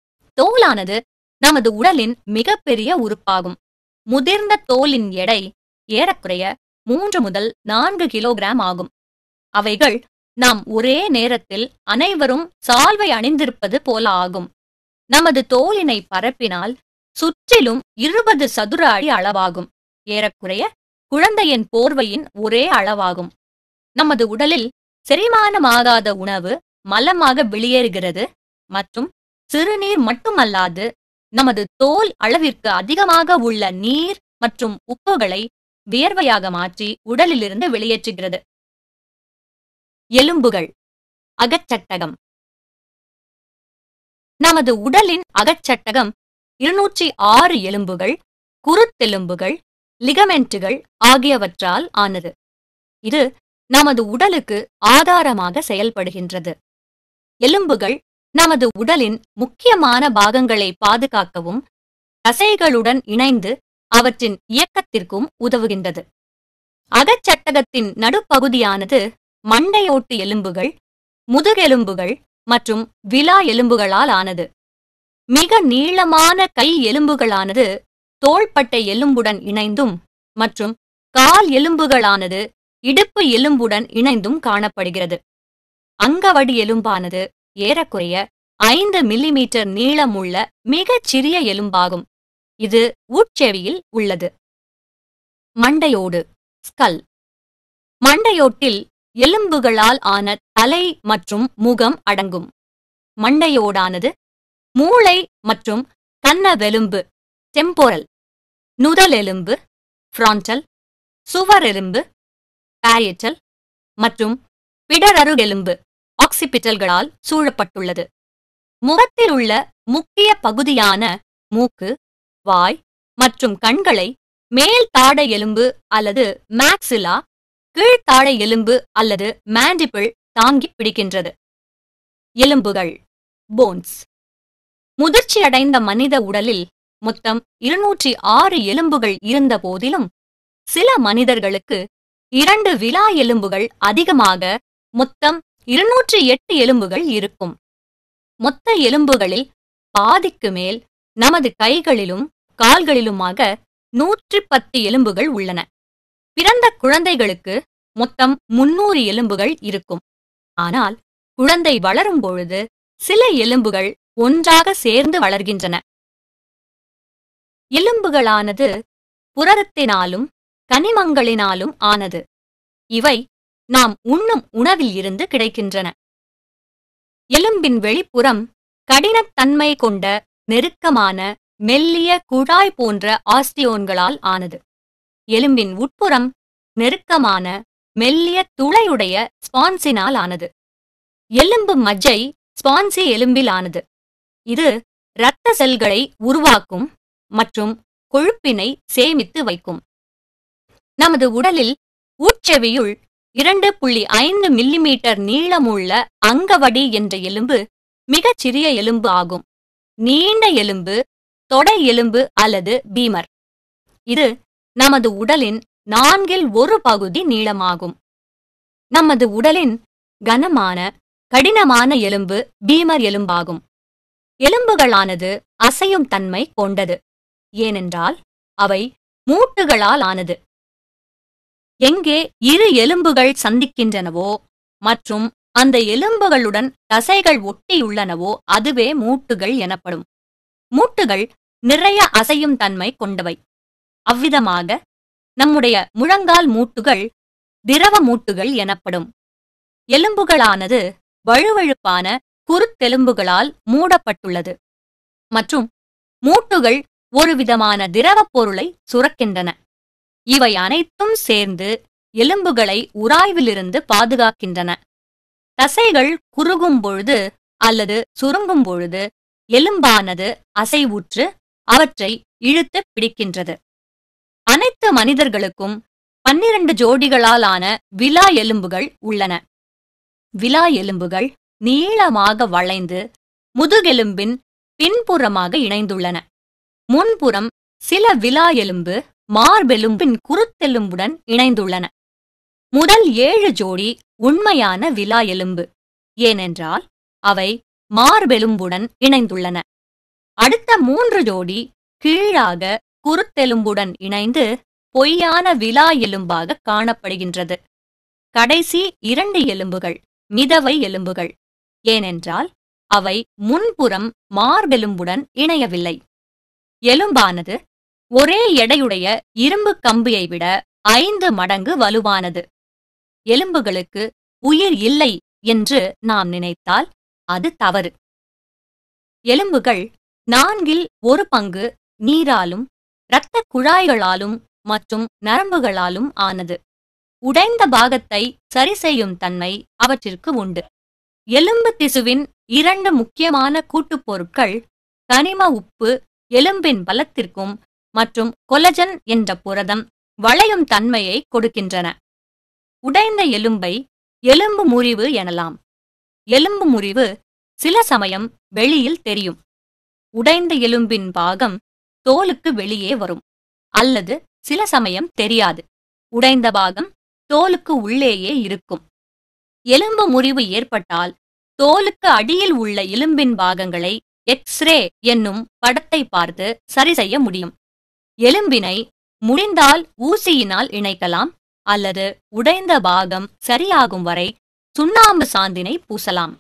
தோலானது நமது உடலின் மிகப்பெரிய உறுப்பாகும் முதிர்ந்த தோலின் எடை ஏறக்குறைய மூன்று முதல் நான்கு கிலோகிராம் ஆகும் அவைகள் நாம் ஒரே நேரத்தில் அனைவரும் சால்வை அணிந்திருப்பது போல ஆகும் நமது தோலினை பரப்பினால் சுற்றிலும் இருபது சதுர அடி அளவாகும் ஏறக்குறைய குழந்தையின் போர்வையின் ஒரே அளவாகும் நமது உடலில் செரிமானமாகாத உணவு மலமாக வெளியேறுகிறது மற்றும் சிறுநீர் மட்டுமல்லாது நமது தோல் அளவிற்கு அதிகமாக உள்ள நீர் மற்றும் உப்புகளை வியர்வையாக மாற்றி உடலிலிருந்து வெளியேற்றுகிறது எலும்புகள் அகச்சட்டகம் நமது உடலின் அகச்சட்டகம் இருநூற்றி ஆறு எலும்புகள் குருத்தெலும்புகள் லிகமெண்ட்டுகள் ஆகியவற்றால் ஆனது இது நமது உடலுக்கு ஆதாரமாக செயல்படுகின்றது எலும்புகள் நமது உடலின் முக்கியமான பாகங்களை பாதுகாக்கவும் தசைகளுடன் இணைந்து அவற்றின் இயக்கத்திற்கும் உதவுகின்றது அகச்சட்டகத்தின் நடுப்பகுதியானது மண்டையோட்டு எலும்புகள் முதுகெலும்புகள் மற்றும் விலா எலும்புகளால் ஆனது மிக நீளமான கை எலும்புகளானது தோள்பட்டை எலும்புடன் இணைந்தும் மற்றும் கால் எலும்புகளானது இடுப்பு எலும்புடன் இணைந்தும் காணப்படுகிறது அங்கவடி எலும்பானது ஏறக்குறைய ஐந்து மில்லிமீட்டர் நீளமுள்ள மிகச் சிறிய எலும்பாகும் இது உட்செவியில் உள்ளது மண்டையோடு ஸ்கல் மண்டையோட்டில் எலும்புகளால் ஆன தலை மற்றும் முகம் அடங்கும் மண்டையோடானது மூளை மற்றும் கன்னவெலும்பு டெம்போரல் நுதலெலும்பு ஃப்ரான்டல் சுவரெலும்பு பாரியட்டல் மற்றும் பிடரருகெலும்பு ஆக்சிபிட்டல்களால் சூழப்பட்டுள்ளது முகத்தில் உள்ள முக்கிய பகுதியான மூக்கு வாய் மற்றும் கண்களை மேல் தாடை எலும்பு அல்லது மேக்சிலா கீழ்த்தாடை எலும்பு அல்லது மேண்டிபிள் தாங்கி பிடிக்கின்றது எலும்புகள் போன்ஸ் முதிர்ச்சியடைந்த மனித உடலில் மொத்தம் இருநூற்றி ஆறு எலும்புகள் இருந்த போதிலும் சில மனிதர்களுக்கு இரண்டு விலா எலும்புகள் அதிகமாக மொத்தம் இருநூற்றி எட்டு எலும்புகள் இருக்கும் மொத்த எலும்புகளில் பாதிக்கு மேல் நமது கைகளிலும் கால்களிலுமாக நூற்றி பத்து எலும்புகள் உள்ளன பிறந்த குழந்தைகளுக்கு மொத்தம் முன்னூறு எலும்புகள் இருக்கும் ஆனால் குழந்தை வளரும் பொழுது சில எலும்புகள் ஒன்றாக சேர்ந்து வளர்கின்றன எலும்புகளானது புரதத்தினாலும் கனிமங்களினாலும் ஆனது இவை நாம் உண்ணும் உணவில் இருந்து கிடைக்கின்றன எலும்பின் வெளிப்புறம் கடினத்தன்மை கொண்ட நெருக்கமான மெல்லிய குழாய் போன்ற ஆஸ்டியோன்களால் ஆனது எலும்பின் உட்புறம் நெருக்கமான மெல்லிய துளையுடைய ஸ்பான்சினால் ஆனது எலும்பு மஜ்ஜை ஸ்பான்சி எலும்பில் ஆனது இது இரத்த செல்களை உருவாக்கும் மற்றும் கொழுப்பினை சேமித்து வைக்கும் நமது உடலில் உட்செவியுள் இரண்டு புள்ளி ஐந்து மில்லிமீட்டர் நீளமுள்ள அங்கவடி என்ற எலும்பு மிகச் சிறிய எலும்பு ஆகும் நீண்ட எலும்பு தொடை எலும்பு அல்லது பீமர் இது நமது உடலின் நான்கில் ஒரு பகுதி நீளமாகும் நமது உடலின் கனமான கடினமான எலும்பு பீமர் எலும்பாகும் எலும்புகளானது அசையும் தன்மை கொண்டது ஏனென்றால் அவை மூட்டுகளால் ஆனது எங்கே இரு எலும்புகள் சந்திக்கின்றனவோ மற்றும் அந்த எலும்புகளுடன் தசைகள் ஒட்டியுள்ளனவோ அதுவே மூட்டுகள் எனப்படும் மூட்டுகள் நிறைய அசையும் தன்மை கொண்டவை அவ்விதமாக நம்முடைய முழங்கால் மூட்டுகள் திரவ மூட்டுகள் எனப்படும் எலும்புகளானது வழுவழுப்பான குருத்தெலும்புகளால் மூடப்பட்டுள்ளது மற்றும் மூட்டுகள் ஒருவிதமான திரவப் பொருளை சுரக்கின்றன இவை அனைத்தும் சேர்ந்து எலும்புகளை உராய்விலிருந்து பாதுகாக்கின்றன தசைகள் குறுகும் பொழுது அல்லது சுருங்கும் பொழுது எலும்பானது அசைவுற்று அவற்றை இழுத்து பிடிக்கின்றது அனைத்து மனிதர்களுக்கும் பன்னிரண்டு ஜோடிகளாலான விலா எலும்புகள் உள்ளன விலா எலும்புகள் நீளமாக வளைந்து முதுகெலும்பின் பின்புறமாக இணைந்துள்ளன முன்புறம் சில விலா எலும்பு மார்பெலும்பின் குருத்தெலும்புடன் இணைந்துள்ளன முதல் ஏழு ஜோடி உண்மையான விலா எலும்பு ஏனென்றால் அவை மார்பெலும்புடன் இணைந்துள்ளன அடுத்த மூன்று ஜோடி கீழாக குருத்தெலும்புடன் இணைந்து பொய்யான விலா எலும்பாக காணப்படுகின்றது கடைசி இரண்டு எலும்புகள் மிதவை எலும்புகள் ஏனென்றால் அவை முன்புறம் மார்பெலும்புடன் இணையவில்லை எலும்பானது ஒரே எடையுடைய இரும்பு கம்பியை விட ஐந்து மடங்கு வலுவானது எலும்புகளுக்கு உயிர் இல்லை என்று நாம் நினைத்தால் அது தவறு எலும்புகள் நான்கில் ஒரு பங்கு நீராலும் இரத்த குழாய்களாலும் மற்றும் நரம்புகளாலும் ஆனது உடைந்த பாகத்தை சரி செய்யும் தன்மை அவற்றிற்கு உண்டு எலும்பு திசுவின் இரண்டு முக்கியமான கூட்டுப் பொருட்கள் கனிம உப்பு எலும்பின் பலத்திற்கும் மற்றும் கொலஜன் என்ற புரதம் வளையும் தன்மையை கொடுக்கின்றன உடைந்த எலும்பை எலும்பு முறிவு எனலாம் எலும்பு முறிவு சில சமயம் வெளியில் தெரியும் உடைந்த எலும்பின் பாகம் தோலுக்கு வெளியே வரும் அல்லது சில சமயம் தெரியாது உடைந்த பாகம் தோலுக்கு உள்ளேயே இருக்கும் எலும்பு முறிவு ஏற்பட்டால் தோலுக்கு அடியில் உள்ள எலும்பின் பாகங்களை எக்ஸ்ரே என்னும் படத்தை பார்த்து சரி செய்ய முடியும் எலும்பினை முடிந்தால் ஊசியினால் இணைக்கலாம் அல்லது உடைந்த பாகம் சரியாகும் வரை சுண்ணாம்பு சாந்தினை பூசலாம்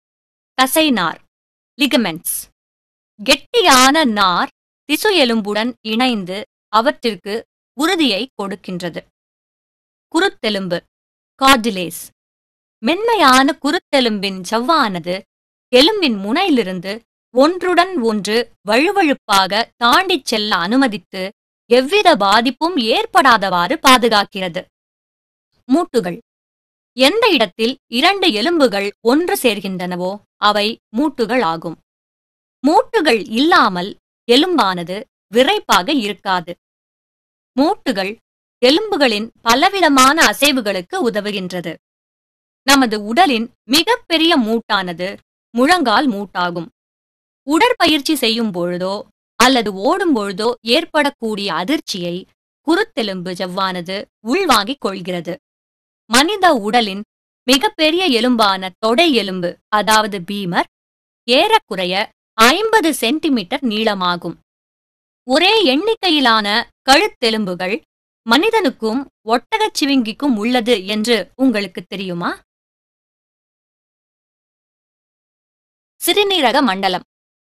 தசை நார் லிகமெண்ட்ஸ் கெட்டியான நார் திசு எலும்புடன் இணைந்து அவற்றிற்கு உறுதியை கொடுக்கின்றது குருத்தெலும்பு கார்டிலேஸ் மென்மையான குருத்தெலும்பின் செவ்வானது எலும்பின் முனையிலிருந்து ஒன்றுடன் ஒன்று வழுவழுப்பாக தாண்டிச் செல்ல அனுமதித்து எவ்வித பாதிப்பும் ஏற்படாதவாறு பாதுகாக்கிறது மூட்டுகள் எந்த இடத்தில் இரண்டு எலும்புகள் ஒன்று சேர்கின்றனவோ அவை மூட்டுகள் ஆகும் மூட்டுகள் இல்லாமல் எலும்பானது விரைப்பாக இருக்காது மூட்டுகள் எலும்புகளின் பலவிதமான அசைவுகளுக்கு உதவுகின்றது நமது உடலின் மிகப்பெரிய மூட்டானது முழங்கால் மூட்டாகும் உடற்பயிற்சி செய்யும் பொழுதோ அல்லது ஓடும் பொழுதோ ஏற்படக்கூடிய அதிர்ச்சியை குருத்தெலும்பு ஜவ்வானது உள்வாங்கிக் கொள்கிறது மனித உடலின் மிகப்பெரிய எலும்பான தொடை எலும்பு அதாவது பீமர் ஏறக்குறைய ஐம்பது சென்டிமீட்டர் நீளமாகும் ஒரே எண்ணிக்கையிலான கழுத்தெலும்புகள் மனிதனுக்கும் ஒட்டகச் சிவிங்கிக்கும் உள்ளது என்று உங்களுக்கு தெரியுமா சிறுநீரக மண்டலம்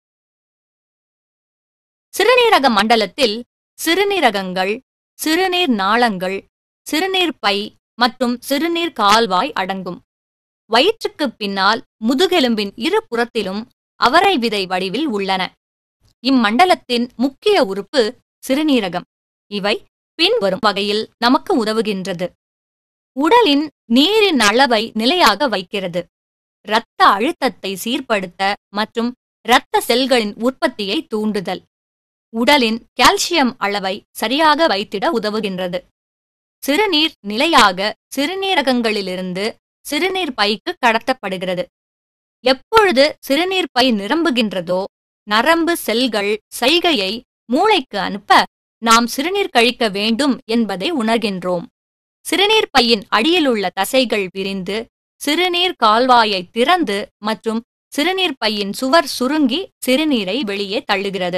சிறுநீரக மண்டலத்தில் சிறுநீரகங்கள் சிறுநீர் நாளங்கள் சிறுநீர் பை மற்றும் சிறுநீர் கால்வாய் அடங்கும் வயிற்றுக்கு பின்னால் முதுகெலும்பின் இரு புறத்திலும் அவரை விதை வடிவில் உள்ளன இம்மண்டலத்தின் முக்கிய உறுப்பு சிறுநீரகம் இவை பின்வரும் வகையில் நமக்கு உதவுகின்றது உடலின் நீரின் அளவை நிலையாக வைக்கிறது இரத்த அழுத்தத்தை சீர்படுத்த மற்றும் இரத்த செல்களின் உற்பத்தியை தூண்டுதல் உடலின் கால்சியம் அளவை சரியாக வைத்திட உதவுகின்றது சிறுநீர் நிலையாக சிறுநீரகங்களிலிருந்து சிறுநீர் பைக்கு கடத்தப்படுகிறது எப்பொழுது சிறுநீர் பை நிரம்புகின்றதோ நரம்பு செல்கள் சைகையை மூளைக்கு அனுப்ப நாம் சிறுநீர் கழிக்க வேண்டும் என்பதை உணர்கின்றோம் சிறுநீர் பையின் அடியிலுள்ள தசைகள் விரிந்து சிறுநீர் கால்வாயை திறந்து மற்றும் சிறுநீர் பையின் சுவர் சுருங்கி சிறுநீரை வெளியே தள்ளுகிறது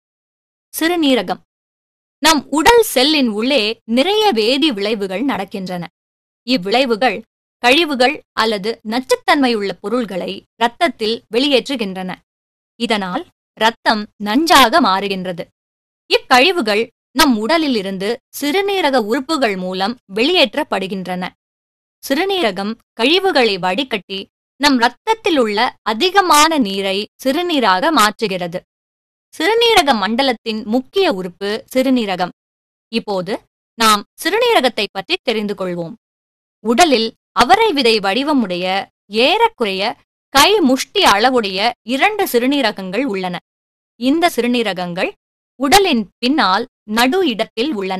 சிறுநீரகம் நம் உடல் செல்லின் உள்ளே நிறைய வேதி விளைவுகள் நடக்கின்றன இவ்விளைவுகள் கழிவுகள் அல்லது நச்சுத்தன்மையுள்ள பொருள்களை இரத்தத்தில் வெளியேற்றுகின்றன இதனால் இரத்தம் நஞ்சாக மாறுகின்றது இக்கழிவுகள் நம் உடலில் இருந்து சிறுநீரக உறுப்புகள் மூலம் வெளியேற்றப்படுகின்றன சிறுநீரகம் கழிவுகளை வடிகட்டி நம் இரத்தத்தில் உள்ள அதிகமான நீரை சிறுநீராக மாற்றுகிறது சிறுநீரக மண்டலத்தின் முக்கிய உறுப்பு சிறுநீரகம் இப்போது நாம் சிறுநீரகத்தை பற்றி தெரிந்து கொள்வோம் உடலில் அவரை விதை வடிவமுடைய ஏறக்குறைய கை முஷ்டி அளவுடைய இரண்டு சிறுநீரகங்கள் உள்ளன இந்த சிறுநீரகங்கள் உடலின் பின்னால் நடு இடத்தில் உள்ளன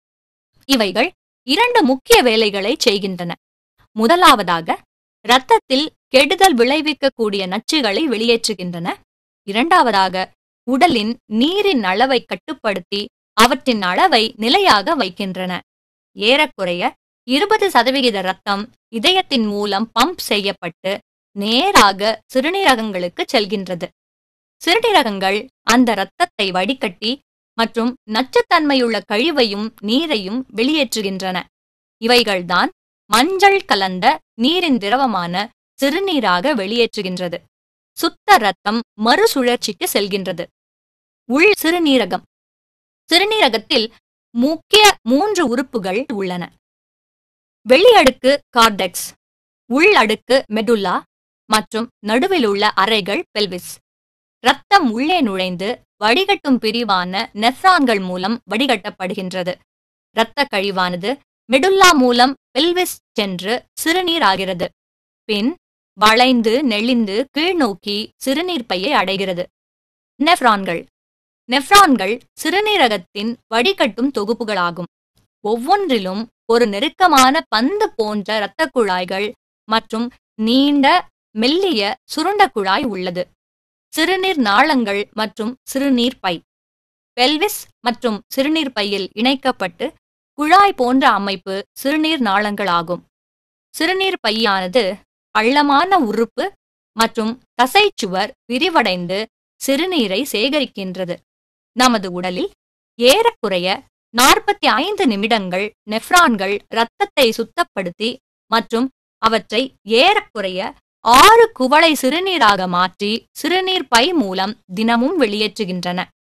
இவைகள் இரண்டு முக்கிய வேலைகளை செய்கின்றன முதலாவதாக இரத்தத்தில் கெடுதல் விளைவிக்கக்கூடிய நச்சுகளை வெளியேற்றுகின்றன இரண்டாவதாக உடலின் நீரின் அளவை கட்டுப்படுத்தி அவற்றின் அளவை நிலையாக வைக்கின்றன ஏறக்குறைய இருபது சதவிகித ரத்தம் இதயத்தின் மூலம் பம்ப் செய்யப்பட்டு நேராக சிறுநீரகங்களுக்கு செல்கின்றது சிறுநீரகங்கள் அந்த இரத்தத்தை வடிகட்டி மற்றும் நச்சுத்தன்மையுள்ள கழிவையும் நீரையும் வெளியேற்றுகின்றன இவைகள்தான் மஞ்சள் கலந்த நீரின் திரவமான சிறுநீராக வெளியேற்றுகின்றது சுத்த ரத்தம் மறுசுழற்சிக்கு செல்கின்றது உள் சிறுநீரகம் சிறுநீரகத்தில் முக்கிய மூன்று உறுப்புகள் உள்ளன வெளியடுக்கு கார்டெக்ஸ் உள் அடுக்கு மெடுல்லா மற்றும் நடுவில் உள்ள அறைகள் பெல்விஸ் இரத்தம் உள்ளே நுழைந்து வடிகட்டும் பிரிவான நெஃப்ரான்கள் மூலம் வடிகட்டப்படுகின்றது இரத்த கழிவானது மெடுல்லா மூலம் பெல்விஸ் சென்று சிறுநீர் ஆகிறது பின் வளைந்து நெளிந்து கீழ்நோக்கி சிறுநீர் பையை அடைகிறது நெஃப்ரான்கள் நெஃப்ரான்கள் சிறுநீரகத்தின் வடிகட்டும் தொகுப்புகளாகும் ஒவ்வொன்றிலும் ஒரு நெருக்கமான பந்து போன்ற இரத்த குழாய்கள் மற்றும் நீண்ட மெல்லிய சுருண்ட குழாய் உள்ளது சிறுநீர் நாளங்கள் மற்றும் சிறுநீர் பை பெல்விஸ் மற்றும் சிறுநீர் பையில் இணைக்கப்பட்டு குழாய் போன்ற அமைப்பு சிறுநீர் நாளங்களாகும் சிறுநீர் பையானது பள்ளமான உறுப்பு மற்றும் தசைச்சுவர் விரிவடைந்து சிறுநீரை சேகரிக்கின்றது நமது உடலில் ஏறக்குறைய நாற்பத்தி ஐந்து நிமிடங்கள் நெஃப்ரான்கள் இரத்தத்தை சுத்தப்படுத்தி மற்றும் அவற்றை ஏறக்குறைய ஆறு குவளை சிறுநீராக மாற்றி சிறுநீர் பை மூலம் தினமும் வெளியேற்றுகின்றன